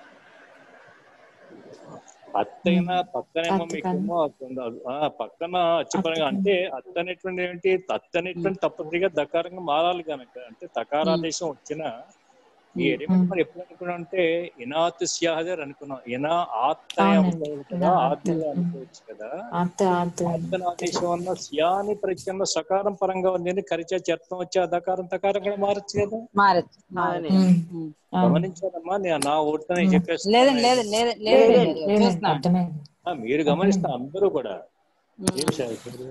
అత్తైనా పక్కనేమో అత్త మీకేమో ఆ పక్కన అచ్చిపరంగా అంటే అత్త అనేటువంటి ఏంటి అత్త అనేటువంటి తప్పనిసరిగా దకారంగా మారాలి కనుక అంటే తకారాదేశం వచ్చిన ఈ ఎలిమెంట్ మరి ఎప్పుడు అనుకున్నాం అంటే ఇనాత్ స్యాహదర్ అనుకున్నాం ఇనా ఆత్త అవునండి. అనుకోవచ్చు కదా ఇనా ఆత్మ ఆత్త. అనుకోవచ్చు కదా అత్త అత్త ఆత్మనాదేశం అన్న స్యాని ప్రత్యయంలో సకారం పరంగా ఉంది అని కరిచే చర్తం వచ్చే ఆ దకారం తకారం కూడా మారచ్చు కదా మారచ్చు అవునండి ఉమ్. ఉమ్. అవును. గమనించారమ్మా నేను నా ఓటునే చెప్పేస్తాను లేదండి లేదు లేదు లేదు లేదండి. లేదండి, చూస్తున్నాను అర్థమైంది ఆ, మీరు గమనిస్తా అందరూ కూడా ఉమ్. ఏం శాస్త్రుడు?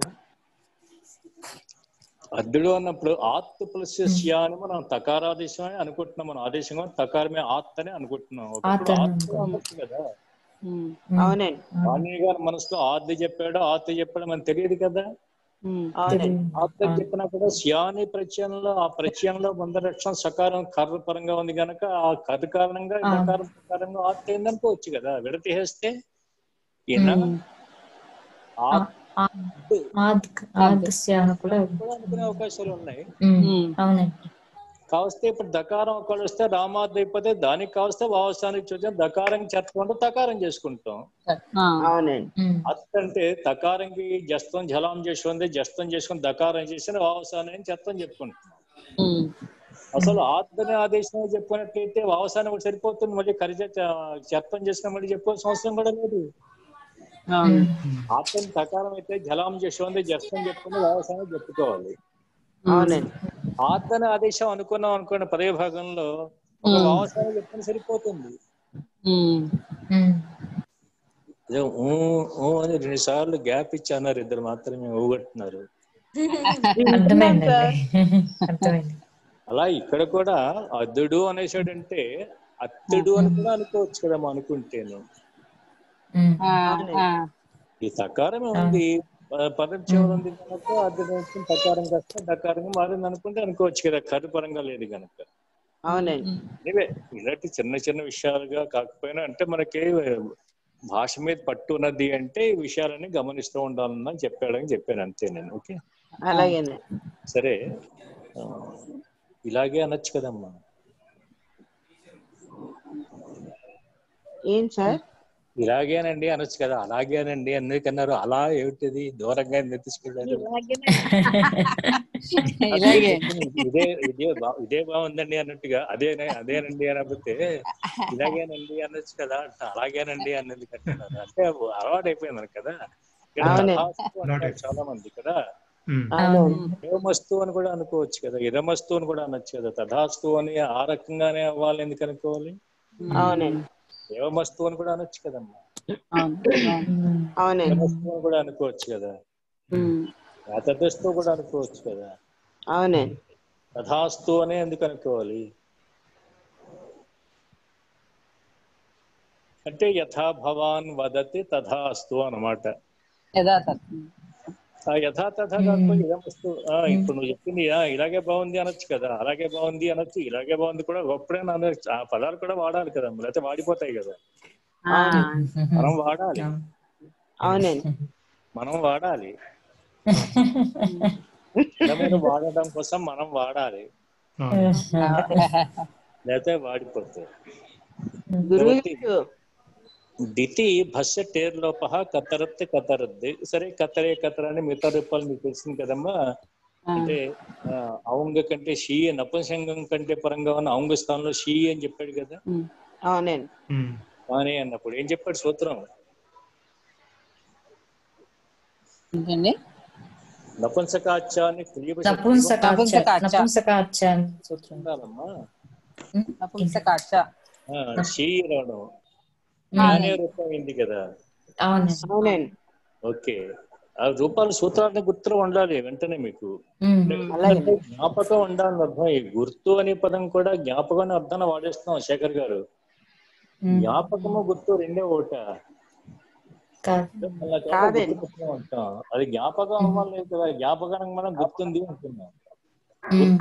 అద్దుడు అన్నప్పుడు ఆత్ ప్లస్ స్యా అని మనం తకారాదేశం అని అనుకుంటున్నాం మనం ఆదేశంగా తకారమే ఆత్ అని అనుకుంటున్నాం ఒకప్పుడు ఆత్ అని ఆత్ అనుకుంటున్నాం. అనొచ్చు కదా ఉమ్. ఉమ్. అవునండి వాణి గారి మనసులో ఆద్య చెప్పాడు ఆత్ చెప్పాడు మనకు తెలియదు కదా ఉమ్. అవునండి తెలియదు. ఆత్ చెప్పినా కూడా స్యాని ప్రత్యయంలో ఆ ప్రత్యయంలో వందరక్షణ సకారం కర్ర పరంగా ఉంది కనుక ఆ కర్ర కారణంగా ఈ ఆ. దకారం ప్రకారంగా ఆత్ అయిందనుకోవచ్చు కదా విడతీసేస్తే ఈయన ఉమ్. ఆత్ ఆ- ఆద్ ఆద్ స్యాహ కూడా కూడా అనుకునే అవకాశాలు ఉన్నాయి ఉమ్. ఉమ్. అవునండి కావస్తే ఇప్పుడు దకారం ఒకళ్ళు వస్తే రామాద్ అయిపోతే దానికి కావస్తే వావస్థానికి చూద్దాం దకారం చెత్తకుండా తకారం చేసుకుంటాం ఆ. అవునండి ఉమ్. అత్ అంటే తకారంకి జస్తం జలం చేసి ఉంది జస్తం చేసుకుని దకారం చేసిన వావసానం చెత్తం చెప్పుకుంటున్నాం ఉమ్. అసలు ఆత్మని ఆదేశం చెప్పుకున్నట్లయితే వావసానం కూడా సరిపోతుంది మళ్ళీ కరిచ చెత్తం చేసిన మళ్ళీ చెప్పుకోవాల్సిన అవసరం కూడా లేదు అవును ఆత్మని తకారం అయితే జలం చేసి ఉంది జస్తం చెప్పుకుని వావసానం చెప్పుకోవాలి అవునండి ఆత్మని ఆదేశం అనుకున్నాం అనుకున్న పదవి భాగంలో ఒక ఉమ్. వావసానం చెప్పుకుని సరిపోతుంది ఉమ్. ఉమ్. అదే ఊ ఊ అని రెండు సార్లు గ్యాప్ ఇచ్చి అన్నారు ఇద్దరు మాత్రమే ఊగట్టున్నారు అర్థమైందండి అర్థమైంది అలా ఇక్కడ కూడా అద్దుడు అనేసాడంటే అత్తుడు అని కూడా అనుకోవచ్చు కదా మనం అనుకుంటేను ఉమ్. ఆ, ఆ. ఈ తకారమే ఉంది ప- పదం చివరి ఉంది కనుక అద్దుడు అనుకుని తకారం కాస్త దకారంగా మారింది అనుకుంటే అనుకోవచ్చు కదా కర్ర పరంగా లేదు కనుక అవునండి ఇవే ఇలాంటి చిన్న చిన్న విషయాలుగా కాకపోయినా అంటే మనకి భాష మీద పట్టు ఉన్నది అంటే ఈ విషయాలని గమనిస్తూ ఉండాలని చెప్పాడని చెప్పాను అంతే నేను ఓకే అలాగేనండి సరే ఆ, ఇలాగే అనొచ్చు కదమ్మా ఏం సార్ ఇలాగేనండి అనొచ్చు కదా అలాగేనండి ఎందుకన్నారు అలా ఏమిటిది దూరంగా ఎందుకు తీసుకెళ్ళారు ఇలాగే ఇదే ఇదే బా- ఇదే బాగుందండి అన్నట్టుగా అదేనే అదేనండి అనకపోతే ఇలాగేనండి అనొచ్చు కదా అంట అలాగేనండి అన్నది కట్టినారు అంటే అలవాటు అయిపోయినారు కదా ఇక్కడ అవునే. తథాస్తు అంటారు చాలా మంది కదా ఉమ్. అవునండి ఏమస్తు అని కూడా అనుకోవచ్చు కదా ఇదమస్తు అని కూడా అనొచ్చు కదా తథాస్తు అని ఆ రకంగానే అవ్వాలి ఎందుకు అనుకోవాలి అవునండి ఏమస్తు అని కూడా అనొచ్చు కదమ్మా అవును అవును. అవునండి ఏమస్తు అని కూడా అనుకోవచ్చు కదా ఉమ్. తథస్తు కూడా అనుకోవచ్చు కదా అవునండి తథాస్తు అనే ఎందుకు అనుకోవాలి అంటే యథా భవాన్ వదతి తథాస్తు అన్నమాట యథాతథం ఆ యథా తథా కాకపోతే ఇదమస్తు ఆ, ఇప్పుడు నువ్వు చెప్పింది ఆ, ఇలాగే బాగుంది అనొచ్చు కదా అలాగే బాగుంది అనొచ్చు ఇలాగే బాగుంది కూడా గొప్పడే అనొచ్చు ఆ పదాలు కూడా వాడాలి కదా లేకపోతే వాడిపోతాయి కదా ఆ. మనం వాడాలి అవునండి మనం వాడాలి అందమైన వాడడం కోసం మనం వాడాలి అవును. లేకపోతే వాడిపోతాయి గురువు కాబట్టి గారు దితి భస్య టేర్ లోప కతరత్ కతరద్ది సరే కతరే కతర అని మిగతా రూపాలు మీకు తెలిసింది కదమ్మా అంటే ఆ, ఔంగ కంటే షీ నపుంసంగం కంటే పరంగా ఉన్న ఔంగ స్థానంలో షీ అని చెప్పాడు కదా ఉమ్. అవునండి ఉమ్. కానీ అన్నప్పుడు ఏం చెప్పాడు సూత్రం ఏంటండి నపుంసకాచ్యాన్ని క్రియకు నపుంసకాచ నపుంసకాచ. నపుంసకాచ అని సూత్రం ఉండాలమ్మా ఉమ్. నపుంసకాచ ఆ, షీ రావడం జ్ఞానే రూపం అయింది కదా అవునండి అవునండి ఓకే ఆ రూపాలు సూత్రాన్ని గుర్తులో ఉండాలి వెంటనే మీకు ఉమ్. అంటే జ్ఞాపకం ఉండాలని అర్థం ఈ గుర్తు అనే పదం కూడా జ్ఞాపకం అనే అర్థాన్ని వాడేస్తున్నాం శేఖర్ గారు ఉమ్. జ్ఞాపకము గుర్తు రెండే ఒకట కాదు అలా కాదు, కాదండి. గుర్తుపెట్టుకుని ఉంటాం అది జ్ఞాపకం అవ్వాలి కదా జ్ఞాపకానికి మనం గుర్తుంది అంటున్నాం ఉమ్.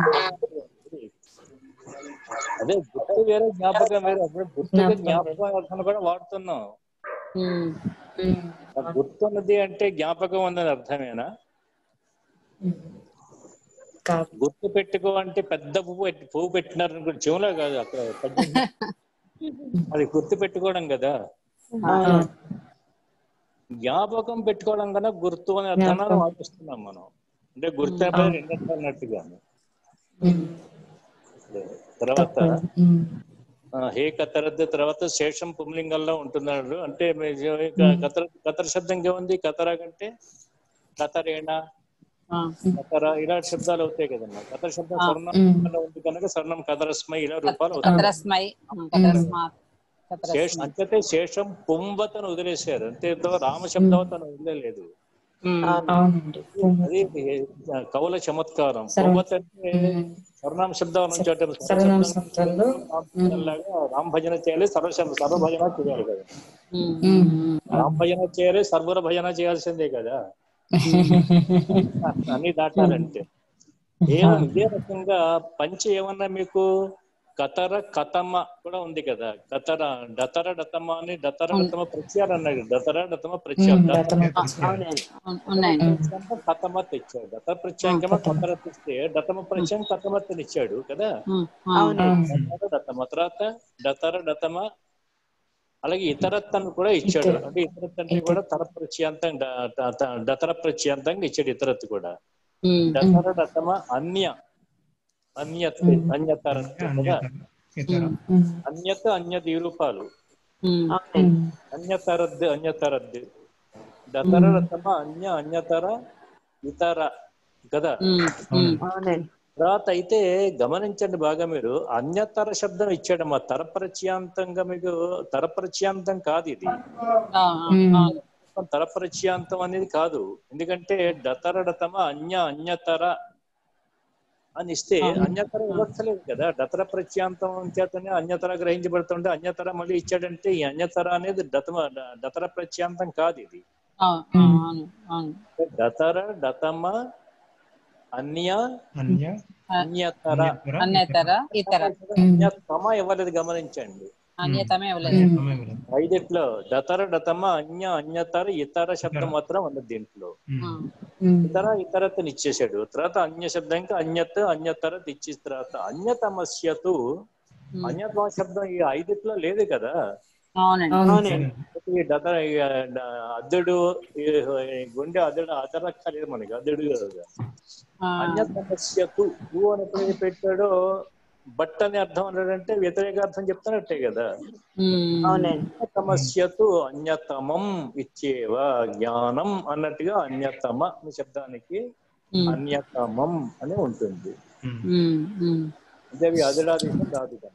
అదే గుర్తు వేరే జ్ఞాపకం వేరే అప్పుడు గుర్తుగా జ్ఞాపకం జ్ఞాపకం అర్థాన్ని కూడా వాడుతున్నాం ఉమ్. ఉమ్. ఆ గుర్తున్నది అంటే జ్ఞాపకం ఉన్నది అర్థమేనా కాదు గుర్తు పెట్టుకో అంటే పెద్ద పువ్వు పెట్టి- పువ్వు పెట్టినారు అనుకో చెవులో కాదు అక్కడ పద్యం. అది గుర్తు పెట్టుకోవడం కదా అవును జ్ఞాపకం పెట్టుకోవడం కన్నా గుర్తు అనే అర్థాన్ని వాపిస్తున్నాం మనం అంటే గుర్తు అంటే రెండు అర్థాలు అన్నట్టుగా ఉమ్. తర్వాత ఉమ్. ఆ, హే కతరద్దు తర్వాత శేషం పుంలింగంలో ఉంటున్నాడు అంటే మీ- కతర కతర శబ్దం ఏముంది కతర కంటే కతరేణ ఆ, కతర ఇలాంటి శబ్దాలు అవుతాయి కదమ్మా కతర శబ్దం ఆ. స్వర్ణంలో ఉంది కనుక స్వర్ణం కతరస్మై ఇలా రూపాలు అవుతాయి కతరస్మై కతరస్మాత్ శేషం కతరస్మై అంతటే శేషం పుంబతను వదిలేశారు అంతే తో రామ శబ్దవతను వదిలేదు ఉమ్, అవునండి అది కవుల చమత్కారం సర్వ- పుంబత అంటే స్వర్ణాం శబ్దం నుంచి అంటే సర్వనామ శబ్దాల్లో లాగా రామ భజన చేయాలి సర్వ శబ్ద సర్వ భజన చేయాలి కదా ఉమ్, ఉమ్. రామ భజన చేయాలి సర్వుల భజన చేయాల్సిందే కదా అన్ని దాటాలంటే ఏమో ఇదే రకంగా పంచ ఏమన్నా మీకు కతర కతమ కూడా ఉంది కదా కతర డతర డతమ అని డతర డతమ ప్రత్యాలు అన్నాడు డతర డతమ ప్రత్యాలు దత్తమ అవునండి ఉన్- ఉన్నాయండి ప్రత్యాంగం కతమత్ ఇచ్చాడు దత ప్రత్యాంగమ కతరత్ ఇస్తే డతమ ప్రత్యాంగం కతమత్ ఇచ్చాడు కదా ఉమ్, ఆ, అవునండి డతర డతమ తర్వాత డతర డతమ అలాగే ఇతరత్ అని కూడా ఇచ్చాడు అంటే ఇతరత్ అంటే కూడా తర ప్రత్యాంతం డ- డ- డ- డతర ప్రత్యాంతంగా ఇచ్చాడు ఇతరత్ కూడా ఉమ్, డతర డతమ అన్య అన్యత్ అన్యతరత్ కదా ఇతర ఉమ్. అన్యత అన్యత ఈ రూపాలు ఉమ్, అవునండి అన్యతరద్ అన్యతరద్ డతర డతమ అన్య అన్యతర ఇతర కదా ఉమ్, ఉమ్, అవునండి తర్వాత అయితే గమనించండి బాగా మీరు అన్యతర శబ్దం ఇచ్చాడమ్మా తరపరిచయాంతంగా మీకు తరపరిచయాంతం కాదు ఇది ఆ, ఆ, అవును. తరపరిచయాంతం అనేది కాదు ఎందుకంటే డతర డతమ అన్య అన్యతర అని ఇస్తే అన్యతర ఇవ్వట్లేదు కదా డతర ప్రత్యాంతం చేతనే అన్యతర గ్రహించబడుతుంటే అన్యతర మళ్ళీ ఇచ్చాడంటే ఈ అన్యతర అనేది డతమ డతర ప్రత్యాంతం కాదు ఇది ఆ, ఆ, అవును అవును డతర డతమ అన్య అన్య అన్యతర అన్యతర అన్యతర ఇతర అన్యతమ ఇవ్వలేదు గమనించండి అన్యతమే ఇవ్వలేదు అన్యతమ ఇవ్వలేదు. ఐదిట్లో డతర డతమ అన్య అన్యతర ఇతర శబ్దం మాత్రం ఉన్నది దీంట్లో ఉమ్. ఆ, ఉమ్. ఇతర ఇతరతని ఇచ్చేసాడు తర్వాత అన్య శబ్దానికి అన్యత్ అన్యతర ఇచ్చిన తర్వాత అన్యతమస్యతు ఉమ్, అన్యతమ శబ్దం ఈ ఐదిట్లో లేదు కదా అవునండి అవునండి ఈ డత ఈ డ- అద్దెడు ఈ ఈ గుండె అద్దెడు అదరక్కలేదు మనకి అద్దెడు కదా ఆ, అన్యతమస్యతు తు అని ఎప్పుడైతే పెట్టాడో బట్ అని అర్థం అన్నాడంటే వ్యతిరేక అర్థం చెప్తానట్టే కదా ఉమ్, అవునండి సమస్యతు అన్యతమం ఇచ్చేవ జ్ఞానం అన్నట్టుగా అన్యతమ అనే శబ్దానికి ఉమ్, అన్యతమం అని ఉంటుంది ఉమ్. ఉమ్, ఉమ్, అంటే అవి అదిరాదేశం రాదు కనుక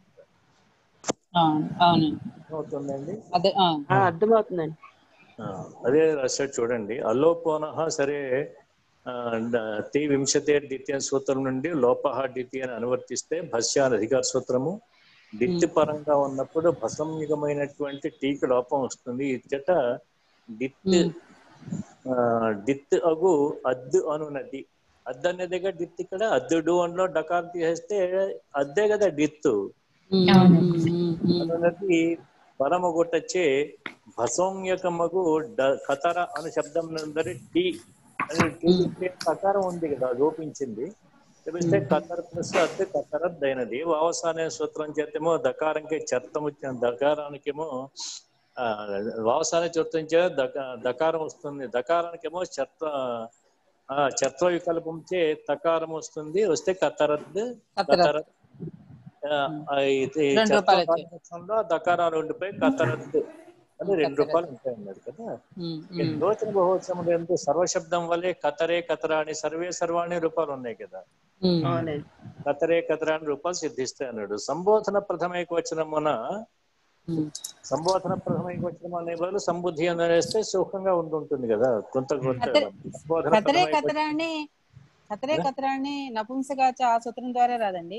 అవును అవును అవుతుందండి అదే ఆ, ఆ, అర్థమవుతుందండి ఆ, అదే రాశాడు చూడండి అలోపోన సరే ఆ, డ- తి వింశతే ద్వితీయ సూత్రం నుండి లోపహ ద్వితీయ అని అనువర్తిస్తే భస్యాన్ అధికార సూత్రము దిత్తి పరంగా ఉన్నప్పుడు భసంయుగమైనటువంటి టీకి లోపం వస్తుంది ఇచ్చట దిత్ ఆ, డిత్ అగు అద్దు అనున్నది అద్దు అనేదిగా డిత్ ఇక్కడ అద్దుడు అందులో డకార్ తీసేస్తే అద్దే కదా డిత్తు ఉమ్, అవును. ఉమ్, ఉమ్, అనున్నది పరమగుట్టచ్చే భసోంయకమగు డ- కతర అను శబ్దం నందరి టీ అని టీ ఉంటే కతరం ఉంది కదా లోపించింది తెలిస్తే కతర ప్లస్ అద్దె కతరద్దైనది వావసాన సూత్రం చేతేమో దకారంకే చర్తము దకారానికేమో ఆ వావసాన సూత్రం చే దక- దకారం వస్తుంది దకారానికేమో చర్త ఆ చర్త్వ వికల్పం చే తకారం వస్తుంది వస్తే కతరద్ కతరద్. కతరద్ ఆ, ఆ, ఇది రెండు రూపాయలు వచ్చాయి. చర్త్వ దకారాలు ఉండిపోయి కతరద్ అని రెండు రూపాయలు ఉంటాయి అన్నారు కదా ఉమ్, ఈ ఉమ్, లోచన బహువచనం ఎందు సర్వశబ్దం వల్లే కతరే కతరా అని సర్వే సర్వాణి రూపాలు ఉన్నాయి కదా ఉమ్, అవునండి కతరే కతరా అని రూపాలు సిద్ధిస్తాయి అన్నాడు సంబోధన ప్రథమైక వచనమున ఉమ్, సంబోధన ప్రథమైక వచనం అనే బదులు సంబుద్ధి అని అనేస్తే సుఖంగా ఉంటుంటుంది కదా కొంత కొంత కతరే- సంబోధన కతరే ప్రథమైక కతరాన్ని కతరే కతరాన్ని నపుంసకాచ ఆ సూత్రం ద్వారా రాదండి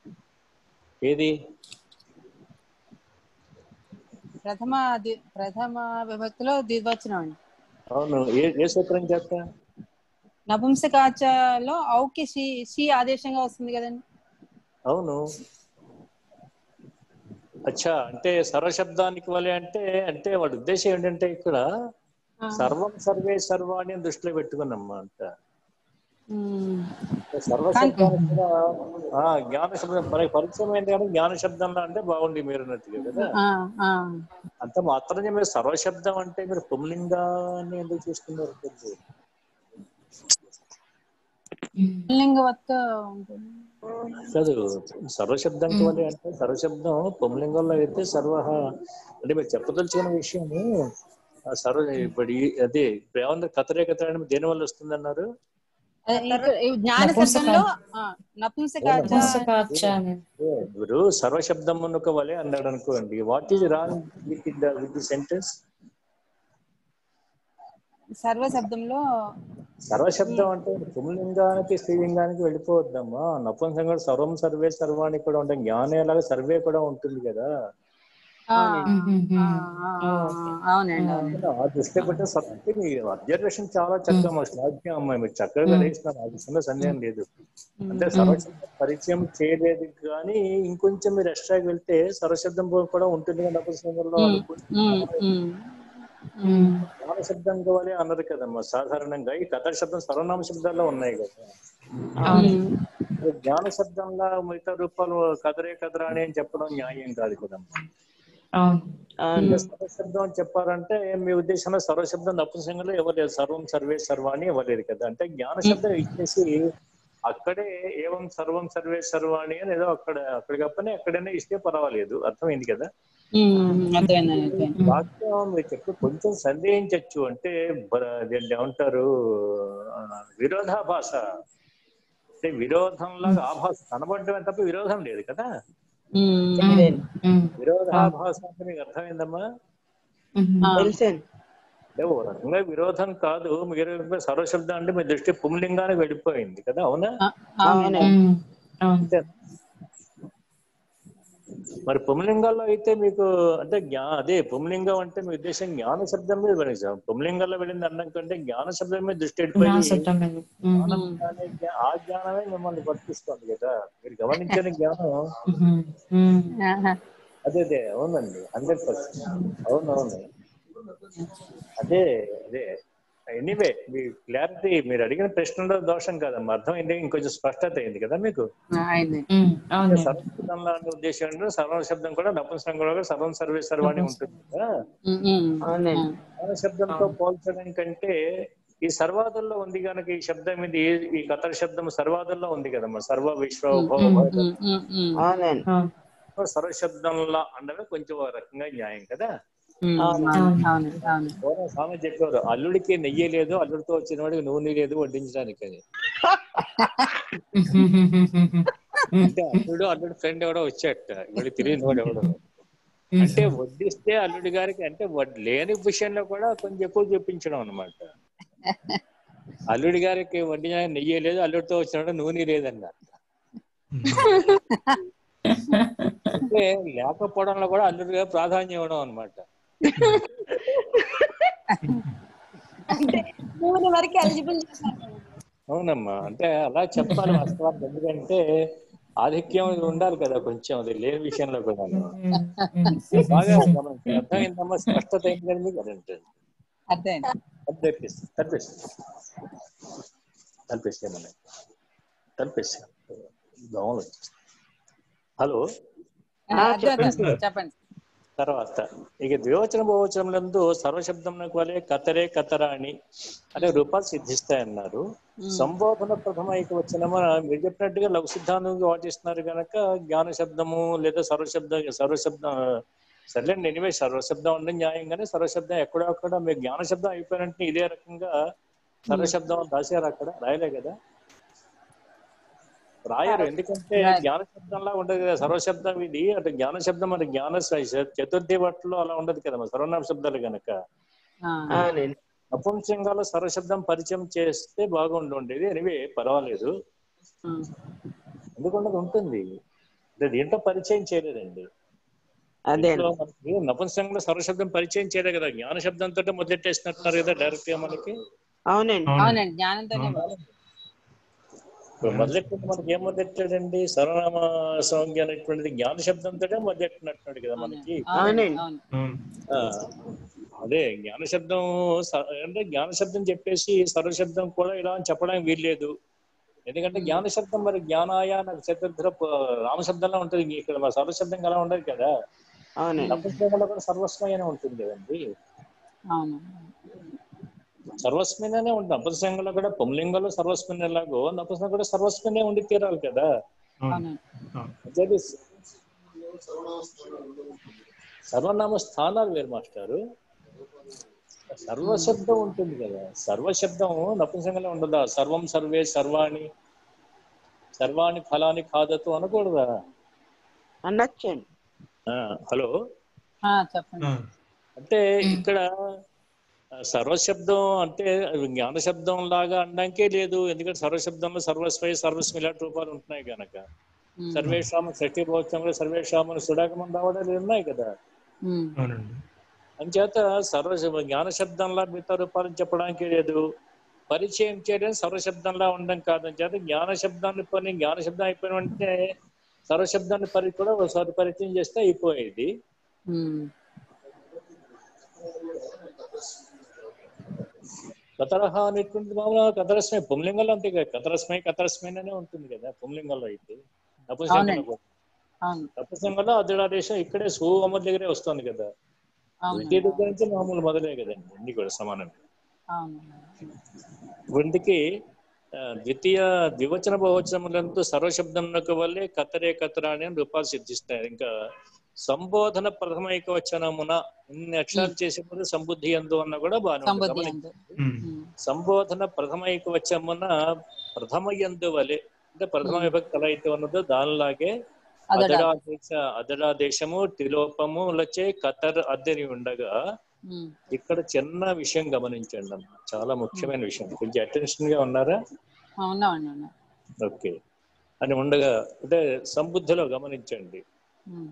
ఏది ప్రథమ ది- ప్రథమ విభక్తిలో ద్వివచనం అండి అవును ఏ ఏ సూత్రం చేస్తా నపుంసకాచలో ఔకి షీ షీ ఆదేశంగా వస్తుంది కదండి అవును అచ్చా అంటే సర్వశబ్దానికి వలె అంటే అంటే వాడి ఉద్దేశం ఏంటంటే ఇక్కడ ఆ. సర్వం సర్వే సర్వాణి అని దృష్టిలో పెట్టుకున్నమ్మా అంట ఉమ్, సర్వశబ్దానికి కూడా ఆ, జ్ఞాన శబ్దం మనకి పరిచయం అయింది కానీ జ్ఞాన శబ్దంలో అంటే బాగుంది మీరు అన్నట్టుగా కదా ఆ, ఆ. అంత మాత్రమే మీరు సర్వశబ్దం అంటే మీరు పుంలింగాన్ని ఎందుకు చూస్తున్నారు కొంచెం? పుల్లింగవత్తు ఉంటుంది కాదు సర్వశబ్దానికి వల్ల అంటే సర్వశబ్దం పుంలింగంలో అయితే సర్వ అంటే మీరు చెప్పదలుచుకున్న విషయము ఆ సర్వ ఇప్పుడు ఈ- అదే ఇప్పుడు ఏమన్నా కతరే కతరే అని దేని వల్ల వస్తుందన్నారు అదే ఇక్కడ ఈ జ్ఞాన శబ్దంలో ఆ, నపుంసకాచ నపుంసకాచ అని. ఇప్పుడు సర్వశబ్దం ఒక వలె అన్నాడు అనుకోండి what is wrong with with the sentence సర్వ శబ్దంలో సర్వశబ్దం అంటే పుంలింగానికి స్త్రీలింగానికి వెళ్ళిపోవద్దమ్మా నపుంసంగా సర్వం సర్వే సర్వానికి కూడా ఉంటాం జ్ఞానం ఎలాగ సర్వే కూడా ఉంటుంది కదా ఆ, మ్మ్, మ్మ్, ఆ, మ్మ్. ఆ, ఆ, అవునండి అవునండి ఆ దృష్టి పెట్టి సత్యం మీ అబ్జర్వేషన్ చాలా చక్కగా మా శ్లాఘ్యం అమ్మాయి మీరు చక్కగా గ్రహిస్తున్నారు ఆ విషయంలో సందేహం లేదు అంటే సర్వశబ్దం పరిచయం చేయలేదు కానీ ఇంకొంచెం మీరు ఎక్స్ట్రాకి వెళ్తే సర్వశబ్దం కూడా ఉంటుంది కదా నపుంసకంలో ఉమ్, ఉమ్, ఉమ్. మ్మ్. జ్ఞాన శబ్దం కావాలి అన్నారు కదమ్మా సాధారణంగా ఈ కథ శబ్దం సర్వనామ శబ్దాల్లో ఉన్నాయి కదా అవును ఇప్పుడు జ్ఞాన శబ్దంలా మిగతా రూపాలు కదరే కదరా అని చెప్పడం న్యాయం కాదు కదమ్మా అవును అవును ఇంకా సర్వశబ్దం అని చెప్పారంటే మీ ఉద్దేశంలో సర్వశబ్దం నపుంసకంలో ఇవ్వలేదు సర్వం సర్వే సర్వ అని ఇవ్వలేదు కదా అంటే జ్ఞాన శబ్దం ఇచ్చేసి అక్కడే ఏవం సర్వం సర్వే సర్వాణి అని ఏదో అక్కడ అక్కడికప్పనే ఎక్కడైనా ఇస్తే పర్వాలేదు అర్థమైంది కదా ఉమ్, అర్థమైందండి అర్థమైంది వాక్యం మీరు చెప్పి కొంచెం సందేహించవచ్చు అంటే బ- దీన్ని ఏమంటారు ఆ, విరోధాభాష అంటే విరోధంలాగా ఆభాస కనబడటమే తప్ప విరోధం లేదు కదా ఉమ్, మ్మ్. విరోధాభాస అంటే మీకు అర్థమైందమ్మా మ్మ్. ఆ, తెలుసండి అంటే ఓ రకంగా విరోధం కాదు మీరు సర్వశబ్దం అంటే మీ దృష్టి పుంలింగానికి వెళ్ళిపోయింది కదా అవునా ఆ, అవునండి మ్మ్. అవును అంతే మరి పుంలింగాల్లో అయితే మీకు అంటే జ్ఞా అదే పుంలింగం అంటే మీ ఉద్దేశం జ్ఞాన శబ్దం మీద వెళ్ళింది పుంలింగాల్లో వెళ్ళింది అన్నం కంటే జ్ఞాన శబ్దం మీద దృష్టి జ్ఞాన వెళ్ళిపోయి శబ్దం మీద మ్మ్. జ్ఞానం అనే జ్ఞా- ఆ జ్ఞానమే మిమ్మల్ని వర్తిస్తుంది కదా మీరు గమనించిన జ్ఞానం మ్మ్. మ్మ్. ఆహా. అదే అదే అవునండి హండ్రెడ్ పర్సెంట్ అవునవును అదే అదే ఎనీవే మీ క్లారిటీ మీరు అడిగిన ప్రశ్నలో దోషం కాదమ్మా అర్థమైంది ఇంకొంచెం స్పష్టత అయింది కదా మీకు ఆ, అయింది మ్మ్. అవును సర్వశబ్దంలో అనే ఉద్దేశం అంటే సర్వశబ్దం కూడా నపుంసకం కూడా సర్వం సర్వే సర్వాణి ఉంటుంది కదా ఉమ్, ఉమ్, అవునండి జ్ఞాన శబ్దంతో పోల్చడం కంటే ఈ సర్వాదుల్లో ఉంది కనుక ఈ శబ్దం ఇది ఏ- ఈ కథ శబ్దం సర్వాదుల్లో ఉంది కదమ్మా సర్వ విశ్వ భవ ఉమ్, భవ. ఉమ్, ఉమ్, ఉమ్. అవునండి అవును సర్వశబ్దంలా అన్నది కొంచెం ఒక రకంగా న్యాయం కదా ఉమ్, అవును అవును అవును పూర్వం స్వామి చెప్పారు అల్లుడికి నెయ్యి లేదు అల్లుడితో వచ్చిన వాడికి నూనె లేదు వడ్డించడానికి అని అంటే అల్లుడు అల్లుడు ఫ్రెండ్ ఎవడో వచ్చాట వీళ్ళు తెలియని వాడు ఎవడో అంటే వడ్డిస్తే అల్లుడి గారికి అంటే వడ్- లేని విషయంలో కూడా కొంచెం ఎక్కువ చెప్పించడం అనమాట అల్లుడి గారికి వడ్డీ నెయ్యి లేదు అల్లుడితో వచ్చిన నూనె లేదన్నారు అంటే లేకపోవడంలో కూడా అల్లుడి గారు ప్రాధాన్యం ఇవ్వడం అనమాట అంటే మూడు వరకు ఎలిజిబుల్ చేశారు అవునమ్మా అంటే అలా చెప్పాలి వాస్తవానికి ఎందుకంటే ఆధిక్యం ఉండాలి కదా కొంచెం అది లేని విషయంలో కూడా బాగా గమనించండి. అర్థమైందమ్మా స్పష్టత అయింది కదా మీకు అదంటే అర్థమైంది తలపేసి తలపేసి తలపేసేమన్నా తలపేసి దోమలు వచ్చేస్తాయి. హలో ఆ, అర్థమైంది చెప్పండి తర్వాత ఇక ద్వివచన బహువచనములందు సర్వశబ్దమునకు వలె కతరే కతరాణి అనే రూపాలు సిద్ధిస్తాయన్నారు సంబోధన ప్రథమ ఏకవచనము మీరు చెప్పినట్టుగా లఘు సిద్ధాంతం పాటిస్తున్నారు కనుక జ్ఞాన శబ్దము లేదా సర్వశబ్ద సర్వశబ్దం సర్లేండి ఎనివే సర్వశబ్దం అంటే న్యాయంగానే సర్వశబ్దం ఎక్కడో అక్కడ మీరు జ్ఞాన శబ్దం అయిపోయినట్టు ఇదే రకంగా సర్వశబ్దం అని రాశారు అక్కడ రాయలే కదా రాయరు ఎందుకంటే రాయరు. జ్ఞాన శబ్దంలా ఉండదు కదా సర్వశబ్దం ఇది అటు జ్ఞాన శబ్దం మరి జ్ఞాన స- చతుర్థి వాటిలో అలా ఉండదు కదా మరి సర్వనామ శబ్దాలు కనుక ఆ, అవునండి నపుంసకంగాలో సర్వశబ్దం పరిచయం చేస్తే బాగుండి ఉండేది ఎనివే పర్వాలేదు ఉమ్, ఎందుకంటే ఉంటుంది అంటే దీంట్లో పరిచయం చేయలేదండి అదే దీంట్లో మనకి నపుంసకంలో సర్వశబ్దం పరిచయం చేయలేదు కదా జ్ఞాన శబ్దంతో మొదలెట్టేసినట్టున్నారు కదా డైరెక్ట్ గా మనకి అవునండి అవునండి జ్ఞానంతోనే ఇప్పుడు మొదలెట్టింది మనకి ఏం మొదలెట్టాడండి సర్వనామ సంజ్ఞ అనేటువంటిది జ్ఞాన శబ్దంతో మొదలెట్టినట్టున్నాడు కదా మనకి అవునండి అవును అవును ఆ, అదే జ్ఞాన శబ్దం స- అంటే జ్ఞాన శబ్దం చెప్పేసి సర్వశబ్దం కూడా ఇలా అని చెప్పడానికి వీల్లేదు ఎందుకంటే జ్ఞాన శబ్దం మరి జ్ఞానాయ నాకు శబ్ద రామశబ్దంలో ఉంటుంది ఇక్కడ మరి సర్వశబ్దం అలా ఉండదు కదా అవునండి నపుంసకంలో కూడా సర్వస్మయ అని ఉంటుంది కదండి అవును సర్వస్మినే ఉంటుంది నపుంసకంలో కూడా పుంలింగంలో సర్వస్మిన్ ఎలాగో నపుంసకం కూడా సర్వస్మినే ఉండి తీరాలి కదా అవును అవును అవును అదే సర్వనామ స్థానాలు వేరు మాస్టారు సర్వశబ్దం ఉంటుంది కదా సర్వశబ్దం నపుంసకంలో ఉండదా సర్వం సర్వే సర్వాణి సర్వాణి ఫలాని కాదతు అనకూడదా అనొచ్చండి ఆ, హలో ఆ, చెప్పండి ఆ, అంటే ఇక్కడ ఆ, సర్వశబ్దం అంటే అది జ్ఞాన శబ్దం లాగా అనడానికే లేదు ఎందుకంటే సర్వశబ్దంలో సర్వస్వై సర్వస్మి ఇలాంటి రూపాలు ఉంటున్నాయి కనుక ఉమ్, సర్వేషామ షష్ఠీ భోక్తంలో సర్వేషామని సుడాగమం రావడాలు ఉన్నాయి కదా ఉమ్, అవునండి అంచేత సర్వ జ్ఞాన శబ్దంలా మిగతా రూపాలను చెప్పడానికి లేదు పరిచయం చేయడం సర్వశబ్దంలా ఉండడం కాదు చేత జ్ఞాన శబ్దాన్ని పని జ్ఞాన శబ్దం అయిపోయిన వెంటనే సర్వశబ్దాన్ని పరి కూడా ఒకసారి పరిచయం చేస్తే అయిపోయేది ఉమ్, కతరహ అనేటువంటి మామూలుగా కతరస్మై పుంలింగంలో అంతే కదా కతరస్మై కతరస్మై అనే ఉంటుంది కదా పుంలింగంలో అయితే నపుంసకంలో అవునండి. కూడా. అవును నపుంసకంలో అర్ధడాదేశం ఇక్కడే సు అమ్మ దగ్గరే వస్తుంది కదా అవును ద్వితీయ దగ్గర నుంచి మామూలు మొదలే కదండి అన్ని కూడా సమానంగా అవును గుండికి ఆ, ద్వితీయ ద్వివచన బహువచనములందు సర్వశబ్దమునకు వల్లే కతరే కతరాని అని రూపాలు సిద్ధిస్తాయి ఇంకా సంబోధన ప్రథమైక వచనమున ఇన్ని అక్షరాలు చేసేప్పుడు సంబుద్ధి ఎందు అన్న కూడా బాగా సంబుద్ధి అందు ఉమ్, ఉమ్, సంబోధన ప్రథమైక వచనమున ప్రథమ ఎందు వలె అంటే ప్రథమ విభక్తి ఎలా అయితే ఉన్నదో దానిలాగే అదడా అదడాదేశ అదడాదేశము తిలోపములచే కతర్ అద్దెని ఉండగా ఉమ్, ఇక్కడ చిన్న విషయం గమనించండి అన్న చాలా ముఖ్యమైన విషయం కొంచెం అటెన్షన్ గా ఉన్నారా ఆ, ఉన్నామండి ఉన్నా ఓకే అని ఉండగా అంటే సంబుద్ధిలో గమనించండి ఉమ్,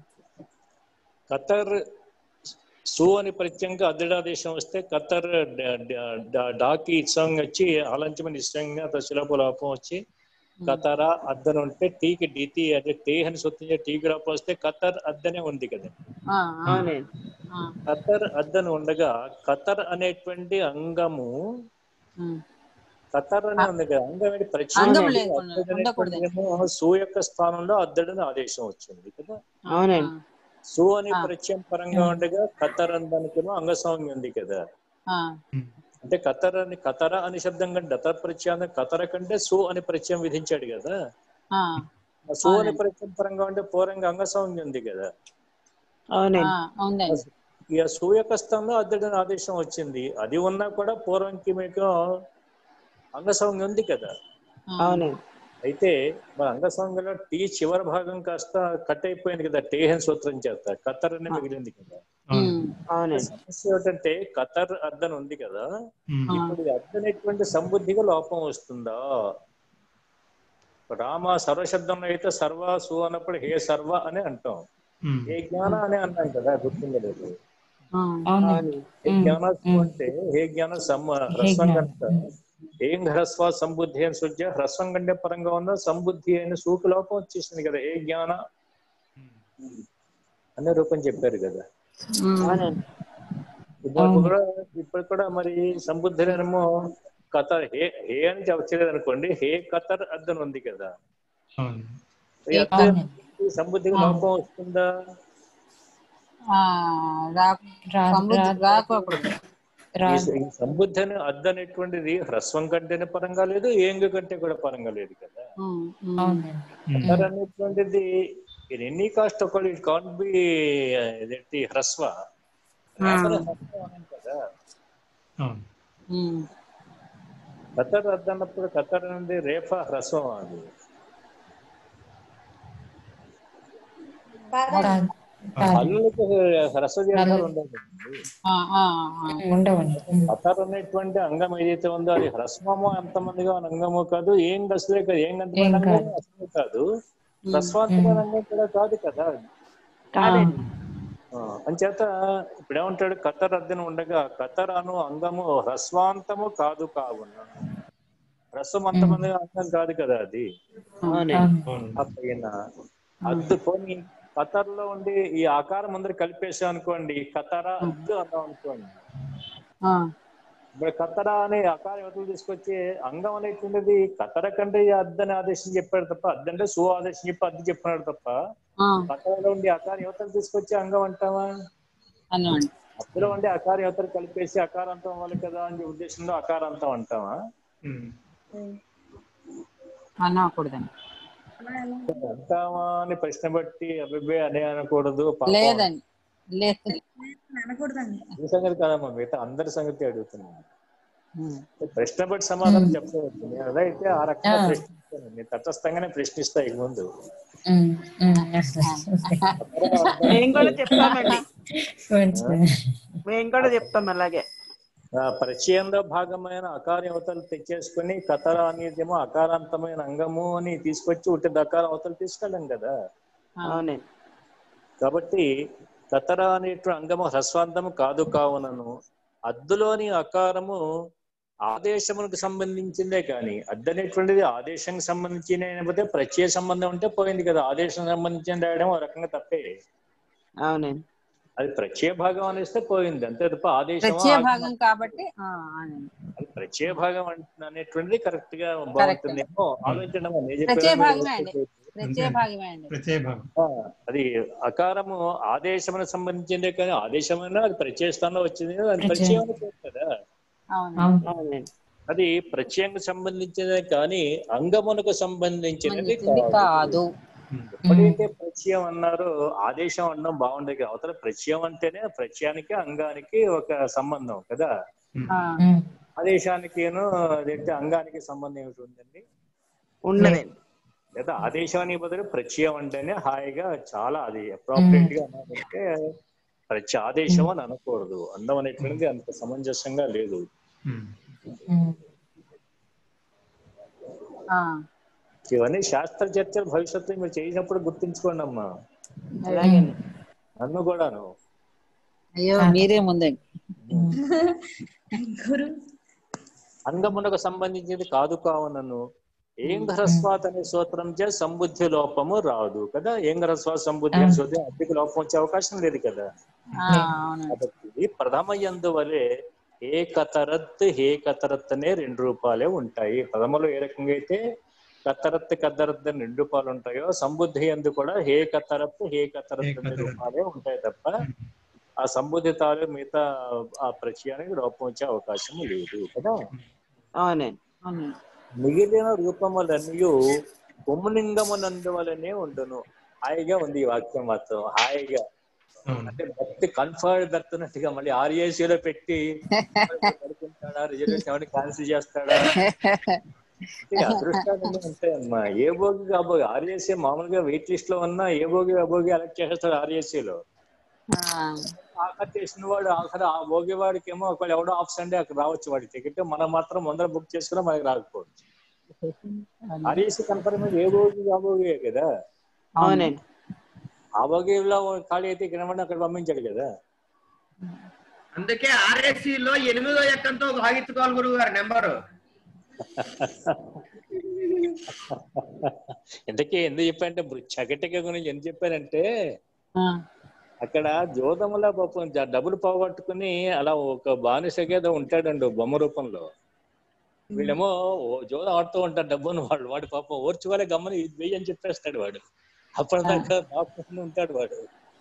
ఖతర్ సు అని ప్రత్యంగా అద్దడాదేశం వస్తే ఖతర్ డ- డ- డ- డాకి ఇత్సంగ్ వచ్చి ఆలంచమని ఇష్టంగా శిలాపు లోపం వచ్చి కతర అద్దన ఉంటే టీకి డితి అంటే టే అని సొత్తించే టీకి లోపం వస్తే ఖతర్ అద్దనే ఉంది కదా ఆ, ఆ, అవునండి ఆ, ఖతర్ అద్దన ఉండగా ఖతర్ అనేటువంటి అంగము ఉమ్, ఖతర్ అనే ఉంది కదా అంగం ఏంటి ప్రత్యేకం అంగం ఉంది. లేకుండా అద్దడు ఉండకూడదు. అనేటువంటిదేమో సు యొక్క స్థానంలో అద్దడని ఆదేశం వచ్చింది కదా అవునండి సు అని ఆ. ప్రత్యయం పరంగా ఉండగా ఖతర్ అందానికేమో అంగస్వామి ఉంది కదా ఆ, ఉమ్, అంటే ఖతర్ అని ఖతర అని శబ్దం కంటే దతర్ ప్రత్యయం ఖతర కంటే సు అని ప్రత్యయం విధించాడు కదా ఆ, ఆ సు అని అవునండి. ప్రత్యయం పరంగా ఉంటే పూర్వంగా అంగస్వామి ఉంది కదా ఆ, అవునండి ఉందండి ఇక సు యొక్క స్థానంలో అద్దడని ఆదేశం వచ్చింది అది ఉన్నా కూడా పూర్వంకి మీకు అంగస్వామి ఉంది కదా ఆ, అవునండి అయితే మన అంగసంగంలో టీ చివరి భాగం కాస్త కట్ అయిపోయింది కదా టేహన్ సూత్రం చేత కత్తర్ అనే మిగిలింది కదా అవును ఉమ్, అవునండి సమస్య ఏమిటంటే కతర్ అద్దన్ ఉంది కదా ఉమ్, ఆ. ఇప్పుడు ఈ అద్దనటువంటి సంబుద్ధిగా లోపం వస్తుందా రామ సర్వశబ్దంలో అయితే సర్వ సు అన్నప్పుడు హే సర్వ అని అంటాం ఉమ్, హే జ్ఞాన అని అన్నాం కదా గుర్తుందా లేదు ఆ, అవునండి అవునండి హే ఉమ్, జ్ఞాన సు ఉమ్. అంటే హే జ్ఞాన సమ్మ హే హ్రస్వం జ్ఞానం. కనుక ఏం హ్రస్వ సంబుద్ధి అని సూచ్య హ్రస్వం కంటే పరంగా ఉన్న సంబుద్ధి అయిన సూకు లోపం వచ్చేసింది కదా ఏ జ్ఞాన అనే రూపం చెప్పారు కదా ఉమ్, అవునండి ఇప్పుడు అవును. కూడా ఇప్పుడు కూడా మరి సంబుద్ధినేమో కతర్ హే హే అని చెప్పలేదు అనుకోండి హే కతర్ అద్దం ఉంది కదా అవును ఈ అద్దం అవును. సంబుద్ధికి అవును. లోపం వస్తుందా ఆ, రా రా- సంబుద్ధి రా- రాకూడదు రా ఈ ఈ సంబుద్ధి అనే అద్దం అనేటువంటిది హ్రస్వం కంటేనే పరంగా లేదు ఏంగు కంటే కూడా పరంగా లేదు కదా ఉమ్, ఉమ్, అవునండి కతర్ అనేటువంటిది ఇన్ ఎనీ కాస్ట్ ఒకటి ఇట్ కాంట్ బి ఇదేంటి హ్రస్వ రేపనే హ్రస్వం అనం కదా అవును ఉమ్, కతర్ అద్దన్నప్పుడు కతర్ అనేది రేఫ హ్రస్వం అది పదం కాదు కాదు హల్లులకు హ్రస్వ దీర్ఘాలు ఉండదు ఆ, ఆ, ఆ, ఉండవండి ఉమ్. కతర్ అనేటువంటి అంగం ఏదైతే ఉందో అది హ్రస్వము ఎంతమందిగా అంగము కాదు ఏం అసలే కాదు ఏం ఏం అంతమైన అంగం కాదు. అసలే కాదు హ్రస్వాంతమైన అంగం కూడా కాదు కదా కాదండి ఆ, అంచేత ఇప్పుడు ఏమంటాడు కతర్ అద్దెన ఉండగా కతర్ అను అంగము హ్రస్వాంతము కాదు కావున హ్రస్వం అంతమంది అంగం కాదు కదా అది అవునండి అవును అవును ఆ పైన అద్దు పోని కతర్ లో ఉండి ఈ ఆకారం అందరు కలిపేసాం అనుకోండి కతర అద్దు అన్నాం అనుకోండి ఆ, ఇప్పుడు కత్తర అనే అకార యువతలు తీసుకొచ్చి అంగం అనేటువంటిది కత్తర కంటే అద్దని ఆదేశం చెప్పాడు తప్ప అద్దంటే సు ఆదేశం చెప్పి అద్దు చెప్పినాడు తప్ప ఆ, కత్తరలో ఉండి అకార యువతలు తీసుకొచ్చి అంగం అంటావా అన్నామండి అందులో ఉండి అకార యువతలు కలిపేసి అకారాంతం అవ్వాలి కదా అని ఉద్దేశంలో అకారాంతం అంటావా ఉమ్. అనకూడదండి అంటావా అని ప్రశ్న బట్టి అభిబే అనే అనకూడదు పాపం. లేదండి లేదు అనకూడదండి ఈ సంగతి కాదమ్మా మిగతా అందరి సంగతి అడుగుతున్నాను ఉమ్. ప్రశ్న బట్టి సమాధానం చెప్పవచ్చు నేను అదైతే ఆ రకంగా ఆ. ప్రశ్నిస్తాను నేను తటస్థంగానే ప్రశ్నిస్తా ఇక ముందు ఉమ్, ఉమ్. మేము కూడా చెప్తామండి మంచిది. మేము కూడా చెప్తాం అలాగే ఆ పరిచయంలో భాగమైన అకార అవతలు తెచ్చేసుకుని కతర అనేదేమో అకారాంతమైన అంగము అని తీసుకొచ్చి ఉట్టి దకార అవతలు తీసుకెళ్ళాం కదా అవునండి కాబట్టి కతర అనేటువంటి అంగము హ్రస్వాంతము కాదు కావునను అద్దులోని అకారము ఆదేశములకు సంబంధించిందే కానీ అద్దు అనేటువంటిది ఆదేశంకి సంబంధించిన అయినపోతే ప్రత్యయ సంబంధం ఉంటే పోయింది కదా ఆదేశం సంబంధించిన రాయడం ఒక రకంగా తప్పే అవునండి అది ప్రత్యయ భాగం అనేస్తే పోయింది అంతే తప్ప ఆదేశం ప్రత్యయ భాగం కాబట్టి ఆ, అవునండి. అది ప్రత్యయ భాగం అంట- అనేటువంటిది కరెక్ట్ గా బాగుంటుందేమో ఆలోచించడం నేను చెప్పేది ప్రత్యయ మీరు భాగమే అండి ఓకే. ప్రత్యయ భాగమే అండి ప్రత్యయ భాగం ఆ, అది అకారము ఆదేశములకు సంబంధించిందే కానీ ఆదేశమైనా అది ప్రత్యయ స్థానంలో వచ్చింది కదా అది ప్రత్యయం అని పేరు కదా అవును అవును. అవునండి అది ప్రత్యయంకు సంబంధించినదే కానీ అంగమునకు సంబంధించినది మంచిది కాదు కాదు ఎప్పుడైతే ప్రత్యయం అన్నారో ఆదేశం అనడం బాగుండదు అవతల ప్రత్యయం అంటేనే ప్రత్యయానికి అంగానికి ఒక సంబంధం కదా ఆ, ఉమ్. ఆదేశానికిను అదైతే అంగానికి సంబంధం ఏమిటి ఉందండి ఉన్నదండి లేదా ఆదేశానికి బదులు ప్రత్యయం అంటేనే హాయిగా చాలా అది అప్రాప్రియేట్ గా అనాలంటే ప్రత్య ఆదేశం అని అనకూడదు అందం అనేటువంటిది అంత సమంజసంగా లేదు ఉమ్. ఉమ్. ఆ, ఇవన్నీ శాస్త్ర చర్చలు భవిష్యత్తులో మీరు చేసినప్పుడు గుర్తుంచుకోండి అమ్మా అలాగేనండి నన్ను కూడాను అయ్యో మీరే ముందండి గురు అంగమునకు సంబంధించింది కాదు కావునను ఏంగరస్వాత్ అనే సూత్రం చే సంబుద్ధి లోపము రాదు కదా ఏంగరస్వాత్ సంబుద్ధి అనే సూత్రం అద్దెకి లోపం వచ్చే అవకాశం లేదు కదా ఆ, అవునండి కాబట్టి ప్రథమ యందు వలె ఏ కతరత్ హే కతరత్ అనే రెండు రూపాలే ఉంటాయి ప్రథమలో ఏ రకంగా అయితే కతరత్ కద్దరత్ అని రెండు రూపాలు ఉంటాయో సంబుద్ధి యందు కూడా హే కతరత్ హే కతరత్ అనే కతరత్. రూపాలే ఉంటాయి తప్ప ఆ సంబుద్ధి తాలూ మిగతా ఆ ప్రత్యయానికి లోపం వచ్చే అవకాశం లేదు కదా అవునండి అవునండి మిగిలిన రూపములన్నీ కొమ్ములింగమునందువలనే ఉండును హాయిగా ఉంది ఈ వాక్యం మాత్రం హాయిగా అవును అంటే భక్తి కన్ఫర్డ్ దత్తున్నట్టుగా మళ్ళీ RAC లో పెట్టి పడుకుంటాడా రిజర్వేషన్ ఎవరిని క్యాన్సిల్ చేస్తాడా అంటే అదృష్టాలు ఉంటాయమ్మా ఏ భోగి ఆ భోగి ఆర్ఏసీ మామూలుగా వెయిట్ లిస్ట్ లో ఉన్నా ఏ భోగి ఆ భోగి ఎలక్ట్ చేసేస్తాడు RAC లో ఆ, ఆఖరి చేసిన వాడు ఆఖరి ఆ భోగి వాడికి ఏమో ఒకవేళ ఎవడో ఆఫ్ సండే అక్కడ రావచ్చు వాడి టికెట్ మనం మాత్రం ముందర బుక్ చేసుకున్నా మనకి రాకపోవచ్చు ఆర్ఏసీ కన్ఫర్మ్ ఏ భోగి ఆ భోగి కదా అవునండి ఆ భోగిలో ఖాళీ అయితే ఇక్కడ అక్కడ పంపించాడు కదా అందుకే ఆర్ఎస్సి లో ఎనిమిదో ఎక్కంతో భాగించుకోవాలి గురువు గారు నెంబరు ఇంతకీ ఎందుకు చెప్పానంటే చకటిక గురించి ఎందుకు చెప్పానంటే ఆ, అక్కడ జోదముల పాపం జ- డబ్బులు పోగొట్టుకుని అలా ఒక బానిసగా ఏదో ఉంటాడండి ఓ బొమ్మ రూపంలో వీళ్ళేమో ఓ జోదం ఆడుతూ ఉంటారు డబ్బును వాడు వాడు పాపం ఓర్చుకోలే గమ్మని ఇది వెయ్యి అని చెప్పేస్తాడు వాడు అప్పటిదాకా దాక్కుంటూ ఉంటాడు వాడు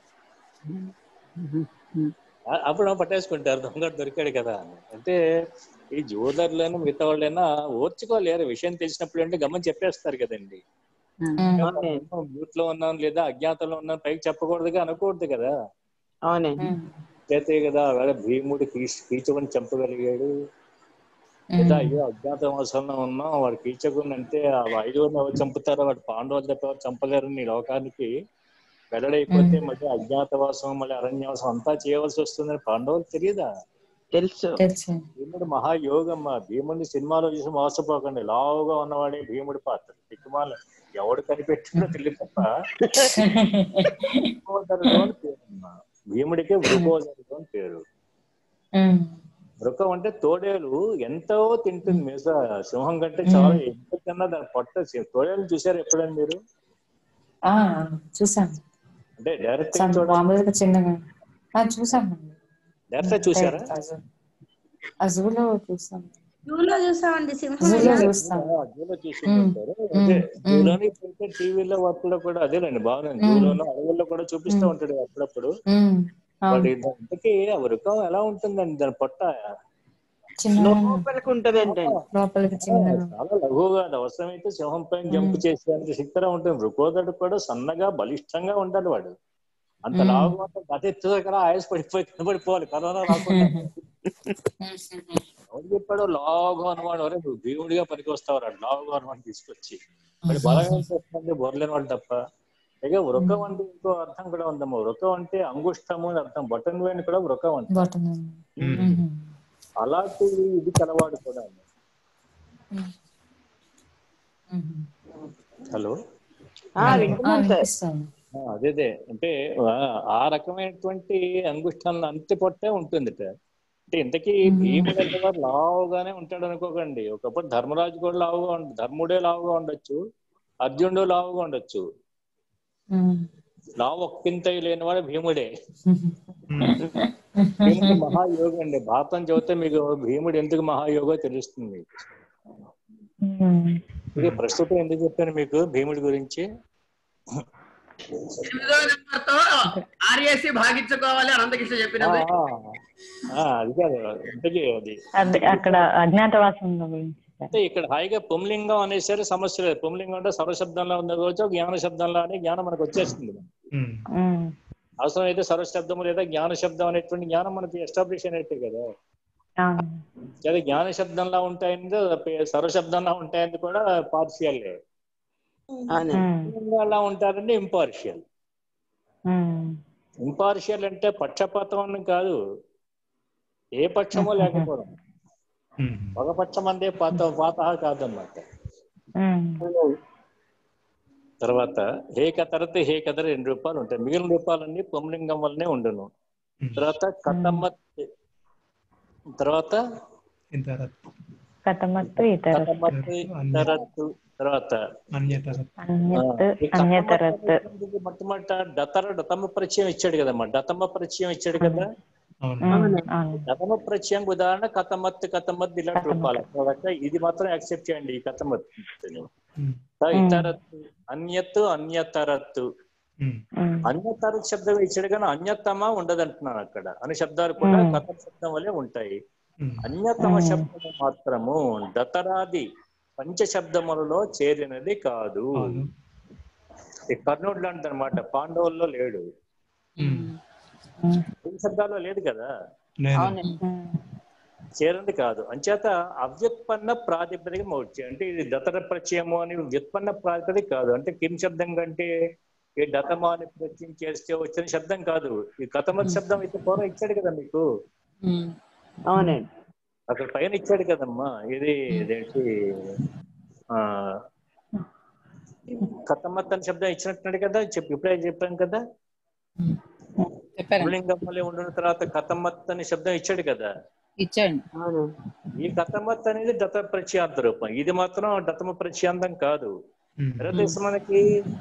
ఆ- అప్పుడు ఏమో పట్టేసుకుంటారు దొంగ దొరికాడు కదా అని. అంటే ఈ జోదర్లను మిగతా వాళ్ళైనా ఓర్చుకోలేరు విషయం తెలిసినప్పుడు అంటే గమ్మని చెప్పేస్తారు కదండి అవునండి మ్యూట్ లో ఉన్నాం లేదా అజ్ఞాతంలో ఉన్నాం పైకి చెప్పకూడదుగా అనకూడదు కదా అవునండి చేతే కదా వేళ భీముడు కీచ కీచకుని చంపగలిగాడు లేదా అయ్యో అజ్ఞాతవాసంలో ఉన్నాం వాడు కీచకుని అంటే ఆ ఐదుగురిని ఎవరు చంపుతారో వాడు పాండవులు తప్ప ఎవరు చంపలేరు నీ లోకానికి వెల్లడైపోతే మళ్ళీ అజ్ఞాతవాసం మళ్ళీ అరణ్యవాసం అంతా చేయవలసి వస్తుందని పాండవులు తెలియదా తెలుసు తెలుసు భీముడు మహాయోగమ్మ భీముడిని సినిమాలో చూసి మోసపోకండి లావుగా ఉన్నవాడే భీముడి పాత్ర దిక్కుమాల ఎవడు కనిపెట్టినో తెలియదు తప్ప వృకోదరుడు అని పేరమ్మా భీముడికి వృకోదరుడు అని పేరు ఉమ్. వృకం అంటే తోడేలు ఎంతో తింటుంది మీస సింహం కంటే చాలా ఎక్కువ తిన్నా దాని పొట్ట సి- తోడేలు చూసారు ఎప్పుడైనా మీరు ఆ, చూసాను అంటే డైరెక్ట్ చాలా చూడండి మామూలుగా చిన్నగా ఆ, చూసామండి డైరెక్ట్ చూసారా అజులో చూస్తాం జూలో చూసామండి సింహం జూలో ఎలా? చూస్తాం జూలో చూసి ఉమ్, ఉంటారు ఉమ్, అదే ఉమ్, జూలోని ఇప్పుడైతే టీవీలో వాటిలో కూడా అదేలేండి బాగుంది ఉమ్, జూలోను అడవుల్లో కూడా చూపిస్తూ ఉమ్, ఉంటాడు అప్పుడప్పుడు ఉమ్, వాడి అవును ఇంతకీ ఆ వృకం ఎలా ఉంటుందండి దాని పొట్ట చిన్నగా లోపలికి ఉంటదండి లోపలికి ఆ, చిన్నగా చాలా లఘువుగా అది అవసరమైతే సింహం పైన జంప్ ఉమ్, చేసేంత శక్తిగా ఉంటుంది వృకోదడు కూడా సన్నగా బలిష్టంగా ఉండాలి వాడు అంత ఉమ్, లావుగా ఉంటే గత ఎత్తుగా ఆయాస పడిపోయి కింద పడిపోవాలి కరోనా రాకుండా ఎవరు చెప్పాడో లావుగా ఉన్నవాడు ఎవరే నువ్వు భీముడిగా పనికి వస్తావు లావుగా ఉన్నవాడు తీసుకొచ్చి మరి బలంగా చేస్తుంది బొరలేని వాడు తప్ప ఇక వృకం అంటే ఇంకో అర్థం కూడా ఉందమ్మా వృకం అంటే అంగుష్టము అని అర్థం బటన్ వేణి కూడా వృకం అంటే బాటమ్ అలాంటి ఇది కలవాడు కూడా హలో ఆ వింటున్నాను సార్ వినిపిస్తుంది ఆ, అదేదే అంటే ఆ, ఆ రకమైనటువంటి అంగుష్టం అంతి పొట్టే ఉంటుంది అంటే ఇంతకీ భీముడు అనేవాడు లావుగానే ఉంటాడు అనుకోకండి ఒకప్పుడు ధర్మరాజు కూడా లావుగా ఉండ ధర్ముడే లావుగా ఉండొచ్చు అర్జునుడు లావుగా ఉండొచ్చు లావు ఒక్కింతై లేనివాడు భీముడే భీముడు మహాయోగి అండి భారతం చదివితే మీకు భీముడు ఎందుకు మహాయోగో తెలుస్తుంది మీకు ఇది ప్రస్తుతం ఎందుకు చెప్పాను మీకు భీముడి గురించి ఎనిమిదో నెంబర్ తో ఆర్ఏసి భాగించుకోవాలి అనంతకృష్ణ ఆ, చెప్పినది ఆ, ఆ, అది కాదు ఇంతకీ అది అదే అక్కడ అజ్ఞాతవాసంలో గురించి అంటే ఇక్కడ హాయిగా పుంలింగం అనేసరి సమస్య లేదు పుంలింగం అంటే సర్వశబ్దంలో ఉన్న రోజు జ్ఞాన శబ్దంలో అని జ్ఞానం మనకు వచ్చేస్తుంది ఉమ్, అవసరం అయితే సర్వశబ్దం లేదా జ్ఞాన శబ్దం అనేటువంటి జ్ఞానం మనకి ఎస్టాబ్లిష్ అయినట్టే కదా అవును లేదా జ్ఞాన శబ్దంలా ఉంటాయంటే సర్వశబ్దంలా ఉంటాయని కూడా పార్షియల్ అవునండి ఉమ్, అలా ఉంటారంటే ఇంపార్షియల్ ఉమ్, ఇంపార్షియల్ అంటే పక్షపాతం అని కాదు ఏ పక్షమో లేకపోవడం ఒక పక్షం అంటే పాత పాత కాదన్నమాట ఉమ్, తర్వాత హేక తరత హేకదర రెండు రూపాయలు ఉంటాయి మిగిలిన రూపాలన్నీ పుంలింగం వల్లనే ఉండును తర్వాత కథమత్ తర్వాత కథమత్తు ఇతర కథమత్ ఇతరత్తు తర్వాత అన్యతర అన్యత్ ఈ అన్యతరత్ కథమత్ మొట్టమొదట డతర డతమ పరిచయం ఇచ్చాడు కదమ్మా డతమ పరిచయం ఇచ్చాడు కదా అవును ఉమ్, అవును డతమ పరిచయం ఉదాహరణ కథమత్ కథమత్ ఇలాంటి రూపాలు తర్వాత ఇది మాత్రం యాక్సెప్ట్ చేయండి ఈ కథమత్ ఇతరత్తు అన్యత్తు అన్యతరత్తు ఉమ్, ఉమ్, అన్యతర శబ్దం ఇచ్చాడు కానీ అన్యతమ ఉండదంటున్నాను అక్కడ అనే శబ్దాలు కూడా Hmm. కథ శబ్దం వల్లే ఉంటాయి ఉమ్, అన్యతమ Hmm. శబ్దము మాత్రము దతరాది పంచశబ్దములలో చేరినది కాదు అవును ఈ కర్ణుడు లాంటి అనమాట పాండవుల్లో లేడు ఉమ్, ఉమ్, ఈ శబ్దాల్లో లేదు కదా లేదు అవునండి ఉమ్, చేరంది కాదు అంచేత అవ్యుత్పన్న ప్రాతిపదిక మౌర్చి అంటే ఇది దతర ప్రత్యయము అని వ్యుత్పన్న ప్రాతిపదిక కాదు అంటే కిం శబ్దం కంటే ఈ దతమా అని ప్రత్యయం చేస్తే వచ్చిన శబ్దం కాదు ఈ కథమత్ శబ్దం అయితే పూర్వం ఇచ్చాడు కదా మీకు అవునండి అక్కడ పైన ఇచ్చాడు కదమ్మా ఇది ఇదేంటి ఆ కథమత్ అని శబ్దం ఇచ్చినట్టున్నాడు కదా చెప్పి ఇప్పుడే చెప్పాం కదా చెప్పారండి పుల్లింగం వల్లే ఉండిన తర్వాత కథమత్ అనే శబ్దం ఇచ్చాడు కదా ఇచ్చాండి అవునండి ఈ కథమత్ అనేది దత ప్రత్యాంత రూపం ఇది మాత్రం దతమ ప్రత్యాంతం కాదు ఉమ్, తెలుసు మనకి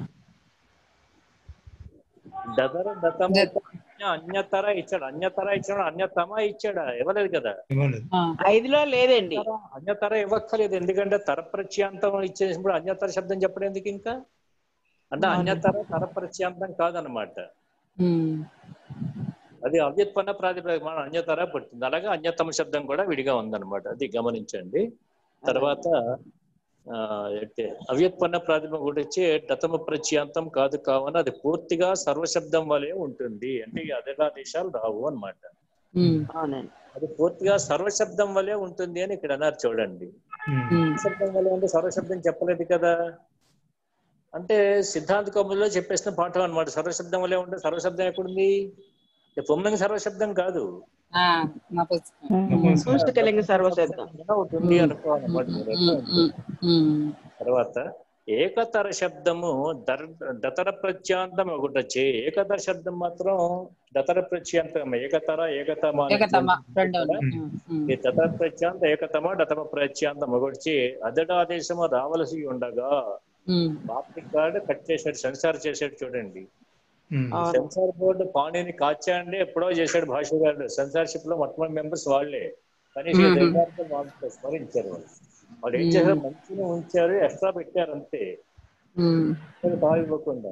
దతర దతమ అన్యతర ఇచ్చాడు అన్యతర ఇచ్చాడు అన్యతమ ఇచ్చాడా ఇవ్వలేదు కదా ఇవ్వలేదు ఆ, ఐదులో లేదండి అన్యతర ఇవ్వక్కర్లేదు ఎందుకంటే తర ప్రత్యాంతం ఇచ్చేసినప్పుడు అన్యతర శబ్దం చెప్పడం ఎందుకు ఇంకా అంటే అన్యతర తర ప్రత్యాంతం కాదనమాట ఉమ్, అది అవ్యుత్పన్న ప్రాతిపదిక మనం అన్యతర పడుతుంది అలాగే అన్యతమ శబ్దం కూడా విడిగా ఉందన్నమాట అది గమనించండి తర్వాత ఆ, అంటే అవ్యుత్పన్న ప్రాతిపదిక కూడా వచ్చి దతమ ప్రత్యాంతం కాదు కావున అది పూర్తిగా సర్వశబ్దం వలె ఉంటుంది అంటే ఈ అదేశాలు రావు అన్నమాట ఉమ్, అవునండి అది పూర్తిగా సర్వశబ్దం వలె ఉంటుంది అని ఇక్కడ అన్నారు చూడండి ఉమ్, ఉమ్, శబ్దం వలె అంటే సర్వశబ్దం చెప్పలేదు కదా అంటే సిద్ధాంత కౌములో చెప్పేసిన పాఠం అన్నమాట సర్వశబ్దం వలె ఉంటే సర్వశబ్దం ఎక్కడుంది పొమ్మని సర్వశబ్దం కాదు ఆ, నా పుస్తకం. ఉమ్, పుస్తకలింగ సర్వశబ్దం ఒకటి ఉంది అనుకోవాలన్నమాట మీరు. ఉమ్, ఉమ్, ఉమ్, తర్వాత ఏకతర శబ్దము దర్ దతర ప్రత్యాంతం ఒకటి వచ్చి ఏకతర శబ్దం మాత్రం దతర ప్రత్యాంతం ఏకతర ఏకతమ ఏకతమ రెండు ఉన్నాయి. ఉమ్, ఉమ్, ఈ దతర ప్రత్యాంత ఏకతమ దతమ ప్రత్యాంతం ఒకటి అదడాదేశము రావలసి ఉండగా ఉమ్, బాప్టిక్ కార్డు కట్ చేశాడు సెన్సార్ చేశాడు చూడండి ఉమ్, అవును సెన్సార్ బోర్డు పాణిని కాచాండి ఎప్పుడో చేశాడు భాషగాడు సెన్సార్షిప్ లో మొట్టమొదటి మెంబర్స్ వాళ్ళే కనీసం మ్మ్. దైవార్థం వాళ్ళు స్మరించారు వాళ్ళు వాళ్ళు ఏం చేశారు మంచిగా ఉంచారు ఎక్స్ట్రా పెట్టారు అంతే ఉమ్, అది బాగా ఇవ్వకుండా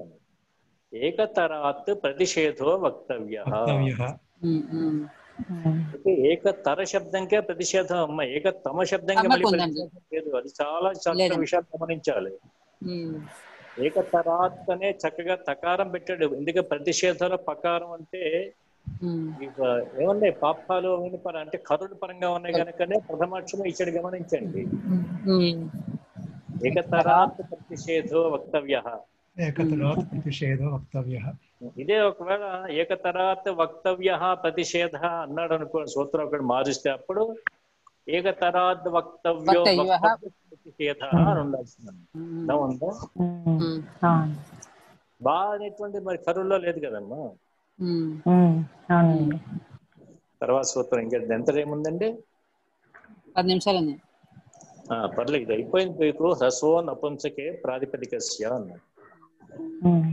ఏకతరాత్ ప్రతిషేధో వక్తవ్య వక్తవ్యః ఉమ్, ఉమ్. అయితే ఏకతర శబ్దంకే ప్రతిషేధం అమ్మ ఏకతమ శబ్దంకే మళ్ళీ తమకు ఉందండి. ప్రతిషేధం లేదు అది చాలా చక్కటి లేదండి. విషయాలు గమనించాలి ఉమ్, ఏకతరాత్ అనే చక్కగా తకారం పెట్టాడు ఎందుకంటే ప్రతిషేధంలో పకారం అంటే ఉమ్, ఇక ఏమన్నాయి పాపాలు అవన్నీ పర అంటే కరుణ పరంగా ఉన్నాయి కనుకనే ప్రథమాక్షరం ఇచ్చాడు గమనించండి ఉమ్, ఏకతరాత్ ప్రతిషేధో వక్తవ్య ఏకతరాత్ ప్రతిషేధో వక్తవ్యః ఇదే ఒకవేళ ఏకతరాత్ వక్తవ్య ప్రతిషేధ అన్నాడు అనుకో సూత్రం ఒకటి మారుస్తే అప్పుడు ఏకతరాత్ వక్తవ్యో వక్తవ్యః. వక్తవ్య ప్రతిషేధ అని ఉండాల్సింది అలా ఉందా ఉమ్. ఉమ్, అవును బా అనేటువంటి మరి కరువులో లేదు కదమ్మా ఉమ్. ఉమ్. అవునండి తర్వాత సూత్రం ఇంకా ఎంత ఏముందండి పది నిమిషాలండి ఆ, పర్లేదు ఇది అయిపోయింది మీకు హ్రస్వో నపుంసకే ప్రాతిపదికస్య అన్నాడు ఉమ్.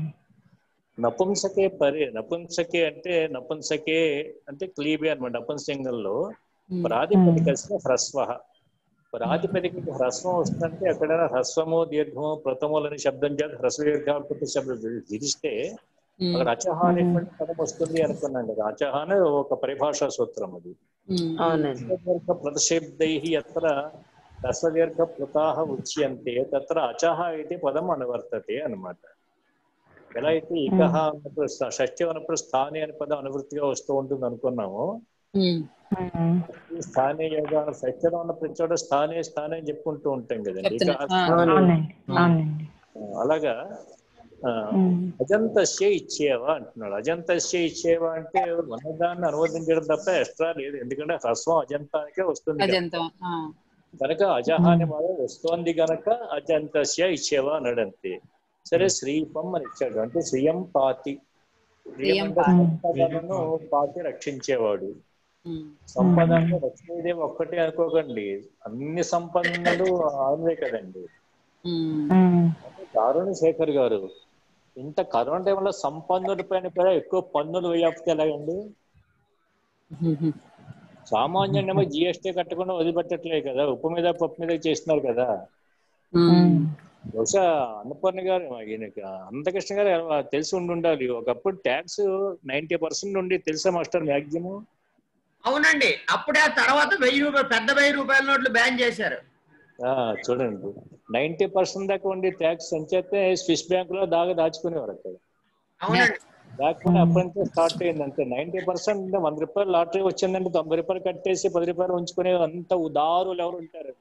నపుంసకే పరి నపుంసకే అంటే నపుంసకే అంటే క్లీబే అనమాట నపుంసకంలో ఉమ్. ప్రాతిపదికస్య హ్రస్వ ప్రాతిపదిక హ్రస్వం వస్తుందంటే ఎక్కడైనా హ్రస్వము దీర్ఘము ప్రథములని శబ్దం చేత హ్రస్వ దీర్ఘాకృతి శబ్దం విధిస్తే ఉమ్, అక్కడ అచహ అనేటువంటి పదం వస్తుంది అనుకున్నాం కదా అచహ అనే ఒక పరిభాషా సూత్రం అది ఉమ్, అవునండి దీర్ఘ ప్రతిషేబ్దై అత్ర రసదీర్ఘ ప్లుతాహ ఉచ్యంతే తత్ర అచహ ఇది పదం అనువర్తతే అన్నమాట ఎలా అయితే ఇకహ అన్నప్పుడు స- షష్ఠి అన్నప్పుడు స్థాని అనే పదం అనువృత్తిగా వస్తూ ఉంటుంది అనుకున్నాము ఉమ్, ఉమ్. ఈ స్థానియ యోగా షష్ఠిలో ఉన్న ప్రతి చోట స్థానే స్థానే అని చెప్పుకుంటూ ఉంటాం కదండి చెప్తున్నా. ఇకహ ఆ, అవునండి అవునండి అవునండి అలాగా ఆ, ఉమ్. అజంతస్య ఇచ్చేవా అంటున్నాడు అజంతస్య ఇచ్చేవా అంటే ఉన్నదాన్ని అనువదించడం తప్ప ఎక్స్ట్రా లేదు ఎందుకంటే హ్రస్వం అజంతానికే వస్తుంది కదా. అజంతం ఆ. కనుక అజహ అనే పదం వస్తోంది గనక అజంతస్య ఇచ్చేవా అన్నాడు అంతే సరే శ్రీపం అని ఇచ్చాడు అంటే శ్రీయం పాతి శ్రీయం అంటే పాతి. సంపదలను పాతి రక్షించేవాడు ఉమ్. సంపద అంటే లక్ష్మీదేవి ఒక్కటే అనుకోకండి అన్ని సంపదలు ఆమె కదండి ఉమ్. ఉమ్. అంటే దారుణ శేఖర్ గారు ఇంత కరోనా టైంలో సంపన్నుల పైన కూడా ఎక్కువ పన్నులు వేయకపోతే ఎలాగండి ఉమ్, సామాన్యుడేమో జిఎస్టీ కట్టకుండా వదిలిపెట్టట్లేదు కదా ఉప్పు మీద పప్పు మీద చేస్తున్నారు కదా ఉమ్, బహుశా అన్నపూర్ణ గారు ఈయనకి అనంతకృష్ణ గారు ఎలా- తెలిసి ఉండి ఉండాలి ఒకప్పుడు ట్యాక్స్ నైన్టీ పర్సెంట్ ఉండి తెలుసా మాస్టర్ మ్యాక్సిమం అవునండి అప్పుడే ఆ తర్వాత వెయ్యి రూపాయలు పెద్ద వెయ్యి రూపాయల నోట్లు బ్యాన్ చేశారు చూడండి నైన్టీ పర్సెంట్ దాకా ఉండి ట్యాక్స్ అంచేతే స్విస్ బ్యాంక్ లో దాగా దాచుకునేవారు అక్కడ అవునండి లేకపోతే అప్పటి నుంచే స్టార్ట్ అయింది అంతే నైన్టీ పర్సెంట్ అంటే వంద రూపాయలు లాటరీ వచ్చిందంటే తొంభై రూపాయలు కట్టేసి పది రూపాయలు ఉంచుకునే అంత ఉదారులు ఎవరు ఉంటారు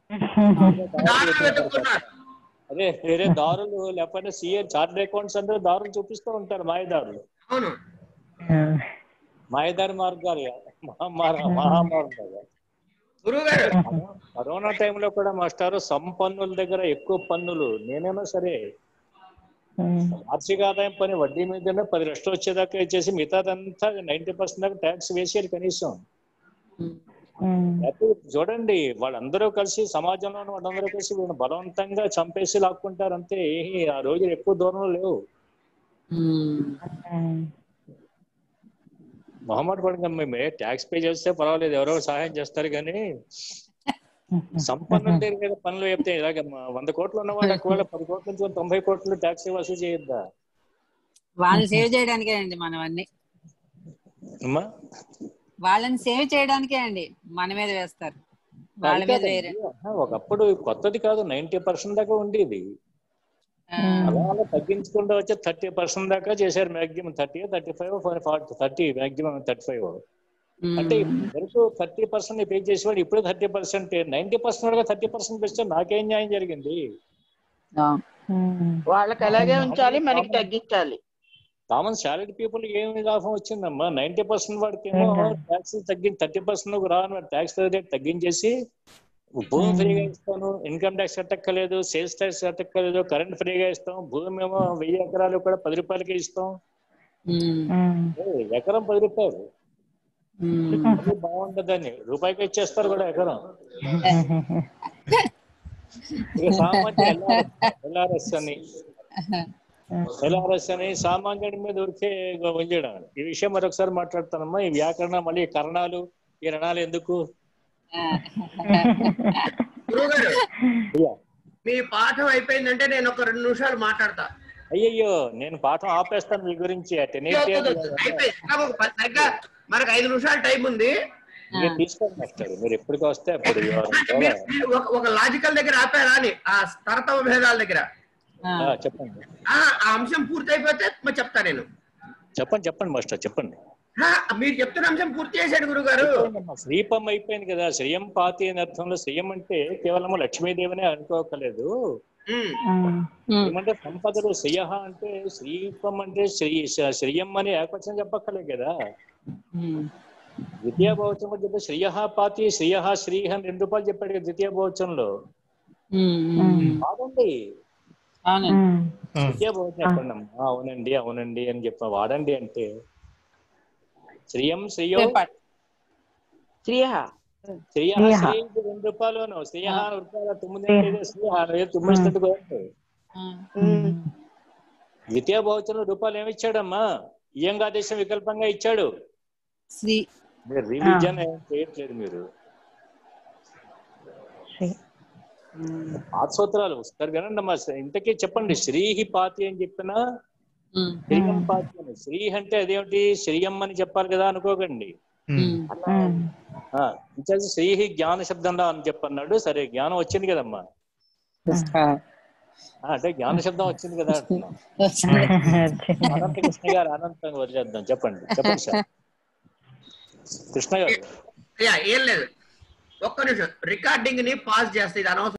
దారులు వెతుక్కున్నారు అదే వేరే దారులు లేకపోతే సిఏ చార్టెడ్ అకౌంట్స్ అందరూ దారులు చూపిస్తూ ఉంటారు మాయదారులు అవును ఉమ్. మాయదారి మార్గాలు మహా- మహామార్గాలు గురువు గారు కరోనా టైంలో కూడా మాస్టారు సంపన్నుల దగ్గర ఎక్కువ పన్నులు నేనేమో సరే ఉమ్. వార్షిక ఆదాయం పని వడ్డీ మీదనే పది లక్షలు వచ్చేదాకా ఇచ్చేసి మిగతాదంతా నైన్టీ పర్సెంట్ దాకా ట్యాక్స్ వేసేయాలి కనీసం ఉమ్, ఉమ్. లేకపోతే చూడండి వాళ్ళందరూ కలిసి సమాజంలో ఉన్న వాళ్ళందరూ కలిసి వీళ్ళని బలవంతంగా చంపేసి లాక్కుంటారు అంతే ఏమీ ఆ రోజులు ఎక్కువ దూరంలో లేవు ఉమ్, ఉమ్. మొహమ్మద్ పడగా మేమే ట్యాక్స్ పే చేస్తే పర్వాలేదు ఎవరో సహాయం చేస్తారు కానీ సంపన్నుల దగ్గర పనులు చెప్తే ఇలాగ మ- వంద కోట్లు ఉన్నవాడు ఒకవేళ పది కోట్ల నుంచి తొంభై కోట్లు ట్యాక్స్ వసూలు చేయొద్దా వాళ్ళని సేవ్ చేయడానికే అండి మనం అన్ని అమ్మా వాళ్ళని సేవ్ చేయడానికే అండి మన మీద వేస్తారు వాళ్ళ అది మీద కాదండి. వేరే ఆహా, ఒకప్పుడు కొత్తది కాదు నైన్టీ పర్సెంట్ దాకా ఉండేది ఆ, అలా అలా తగ్గించుకుంటూ వచ్చి థర్టీ పర్సెంట్ దాకా చేశారు maximum thirty thirty five forty thirty maximum thirty five అంటే వరకు థర్టీ పర్సెంట్ పే చేసేవాడు ఇప్పుడు thirty percent ninety percent thirty percent పెంచితే నాకేం న్యాయం జరిగింది ఆ, ఉమ్. వాళ్ళకి అలాగే ఉంచాలి మనకి తగ్గించాలి కామన్ సాలరీ పీపుల్ ఏమి లాభం వచ్చిందమ్మా నైన్టీ పర్సెంట్ వాడికి ఏమో ఏంటండి? ట్యాక్స్ తగ్గి థర్టీ పర్సెంట్ రాను ట్యాక్స్ రేట్ తగ్గించేసి భూమి ఫ్రీగా ఇస్తాను ఇన్కమ్ ట్యాక్స్ కట్టక్కర్లేదు సేల్స్ ట్యాక్స్ కట్టక్కర్లేదు కరెంట్ ఫ్రీగా ఇస్తాం భూమి ఏమో వెయ్యి ఎకరాలు కూడా పది రూపాయలకి ఇస్తాం ఉమ్, ఉమ్. ఏ, ఎకరం పది రూపాయలు ఉమ్, అది బాగుంటదని రూపాయికి ఇచ్చేస్తారు కూడా ఎకరం ఇక సామాన్య ఎల్ఆర్ఎస్ అని ఎల్ఆర్ఎస్ అని సామాన్యుడి మీద ఉరికే ఉంచడం ఈ విషయం మరొకసారి మాట్లాడతానమ్మా ఈ వ్యాకరణ మళ్ళీ కరణాలు ఈ రణాలు ఎందుకు గురువుగారు అయ్యా మీ పాఠం అయిపోయిందంటే నేను ఒక రెండు నిమిషాలు మాట్లాడతా అయ్యయ్యో నేను పాఠం ఆపేస్తాను మీ గురించి ఆ టెన్ ఎయిట్ వద్దు, వద్దు, అయిపోయింది ఇంకా ఒక పది- సరిగ్గా మనకు ఐదు నిమిషాలు టైం ఉంది మీరు తీసుకోండి మాస్టర్ మీరు ఎప్పటికి వస్తే అప్పుడు you are అంటే మీరు- మీరు ఒక- ఒక లాజికల్ దగ్గర ఆపారా అని ఆ తరతమ భేదాల దగ్గర ఆ, చెప్పండి ఆ ఆ అంశం పూర్తి అయిపోతే మరి చెప్తా నేను చెప్పండి చెప్పండి మాస్టర్ చెప్పండి ఆ, మీరు చెప్తున్న అంశం పూర్తి చేశాడు గురువు గారు శ్రీపం అయిపోయింది కదా శ్రీయం పాతి అనే అర్థంలో శ్రీయం అంటే కేవలం లక్ష్మీదేవినే అనుకోకలేదు ఏమంటే సంపదలు శ్రేయ అంటే శ్రీపం అంటే శ్రీ శ్రీయం అని ఏకవచనం చెప్పక్కర్లేదు కదా ద్వితీయ బహువచనం చెప్పి శ్రీయ పాతి శ్రీయ శ్రీ అని రెండు రూపాయలు చెప్పాడు కదా ద్వితీయ బహువచనంలో వాడండి ద్వితీయ బహువచనం చెప్పండి అమ్మా అవునండి అవునండి అని చెప్ప వాడండి అంటే శ్రీయం శ్రీయో శ్రీయ శ్రీయ శ్రీయ. శ్రీ ఇది రెండు రూపాయలు శ్రీయ రూపాయల తొమ్మిది అంటే ఇదే శ్రీయ అనేది తొమ్మిది ఇస్తున్నట్టు కుదరదు. ద్వితీయ బహువచనం రూపాయలు ఏమి ఇచ్చాడమ్మా ఇయంగాదేశం వికల్పంగా ఇచ్చాడు శ్రీ మీరు రివిజన్ ఏం చేయట్లేదు మీరు పాత సూత్రాలు ఒకసారి వినండి అమ్మా ఇంతకీ చెప్పండి శ్రీహి పాతి అని చెప్పినా శ్రీయం పాతి అని శ్రీ అంటే అదేమిటి శ్రీయం అని చెప్పాలి కదా అనుకోకండి ఆ, ఇంచేసి శ్రీహి జ్ఞాన శబ్దంలో అని చెప్పన్నాడు సరే జ్ఞానం వచ్చింది కదమ్మా ఆ, అంటే జ్ఞాన శబ్దం వచ్చింది కదా అంటున్నాం. అనంత కృష్ణ గారు అనంతంగా వదిలేద్దాం చెప్పండి చెప్పండి సార్ కృష్ణ గారు యా, ఏం లేదు ఒక్క నిమిషం రికార్డింగ్ ని పాస్ చేస్తే ఇది అనవసరం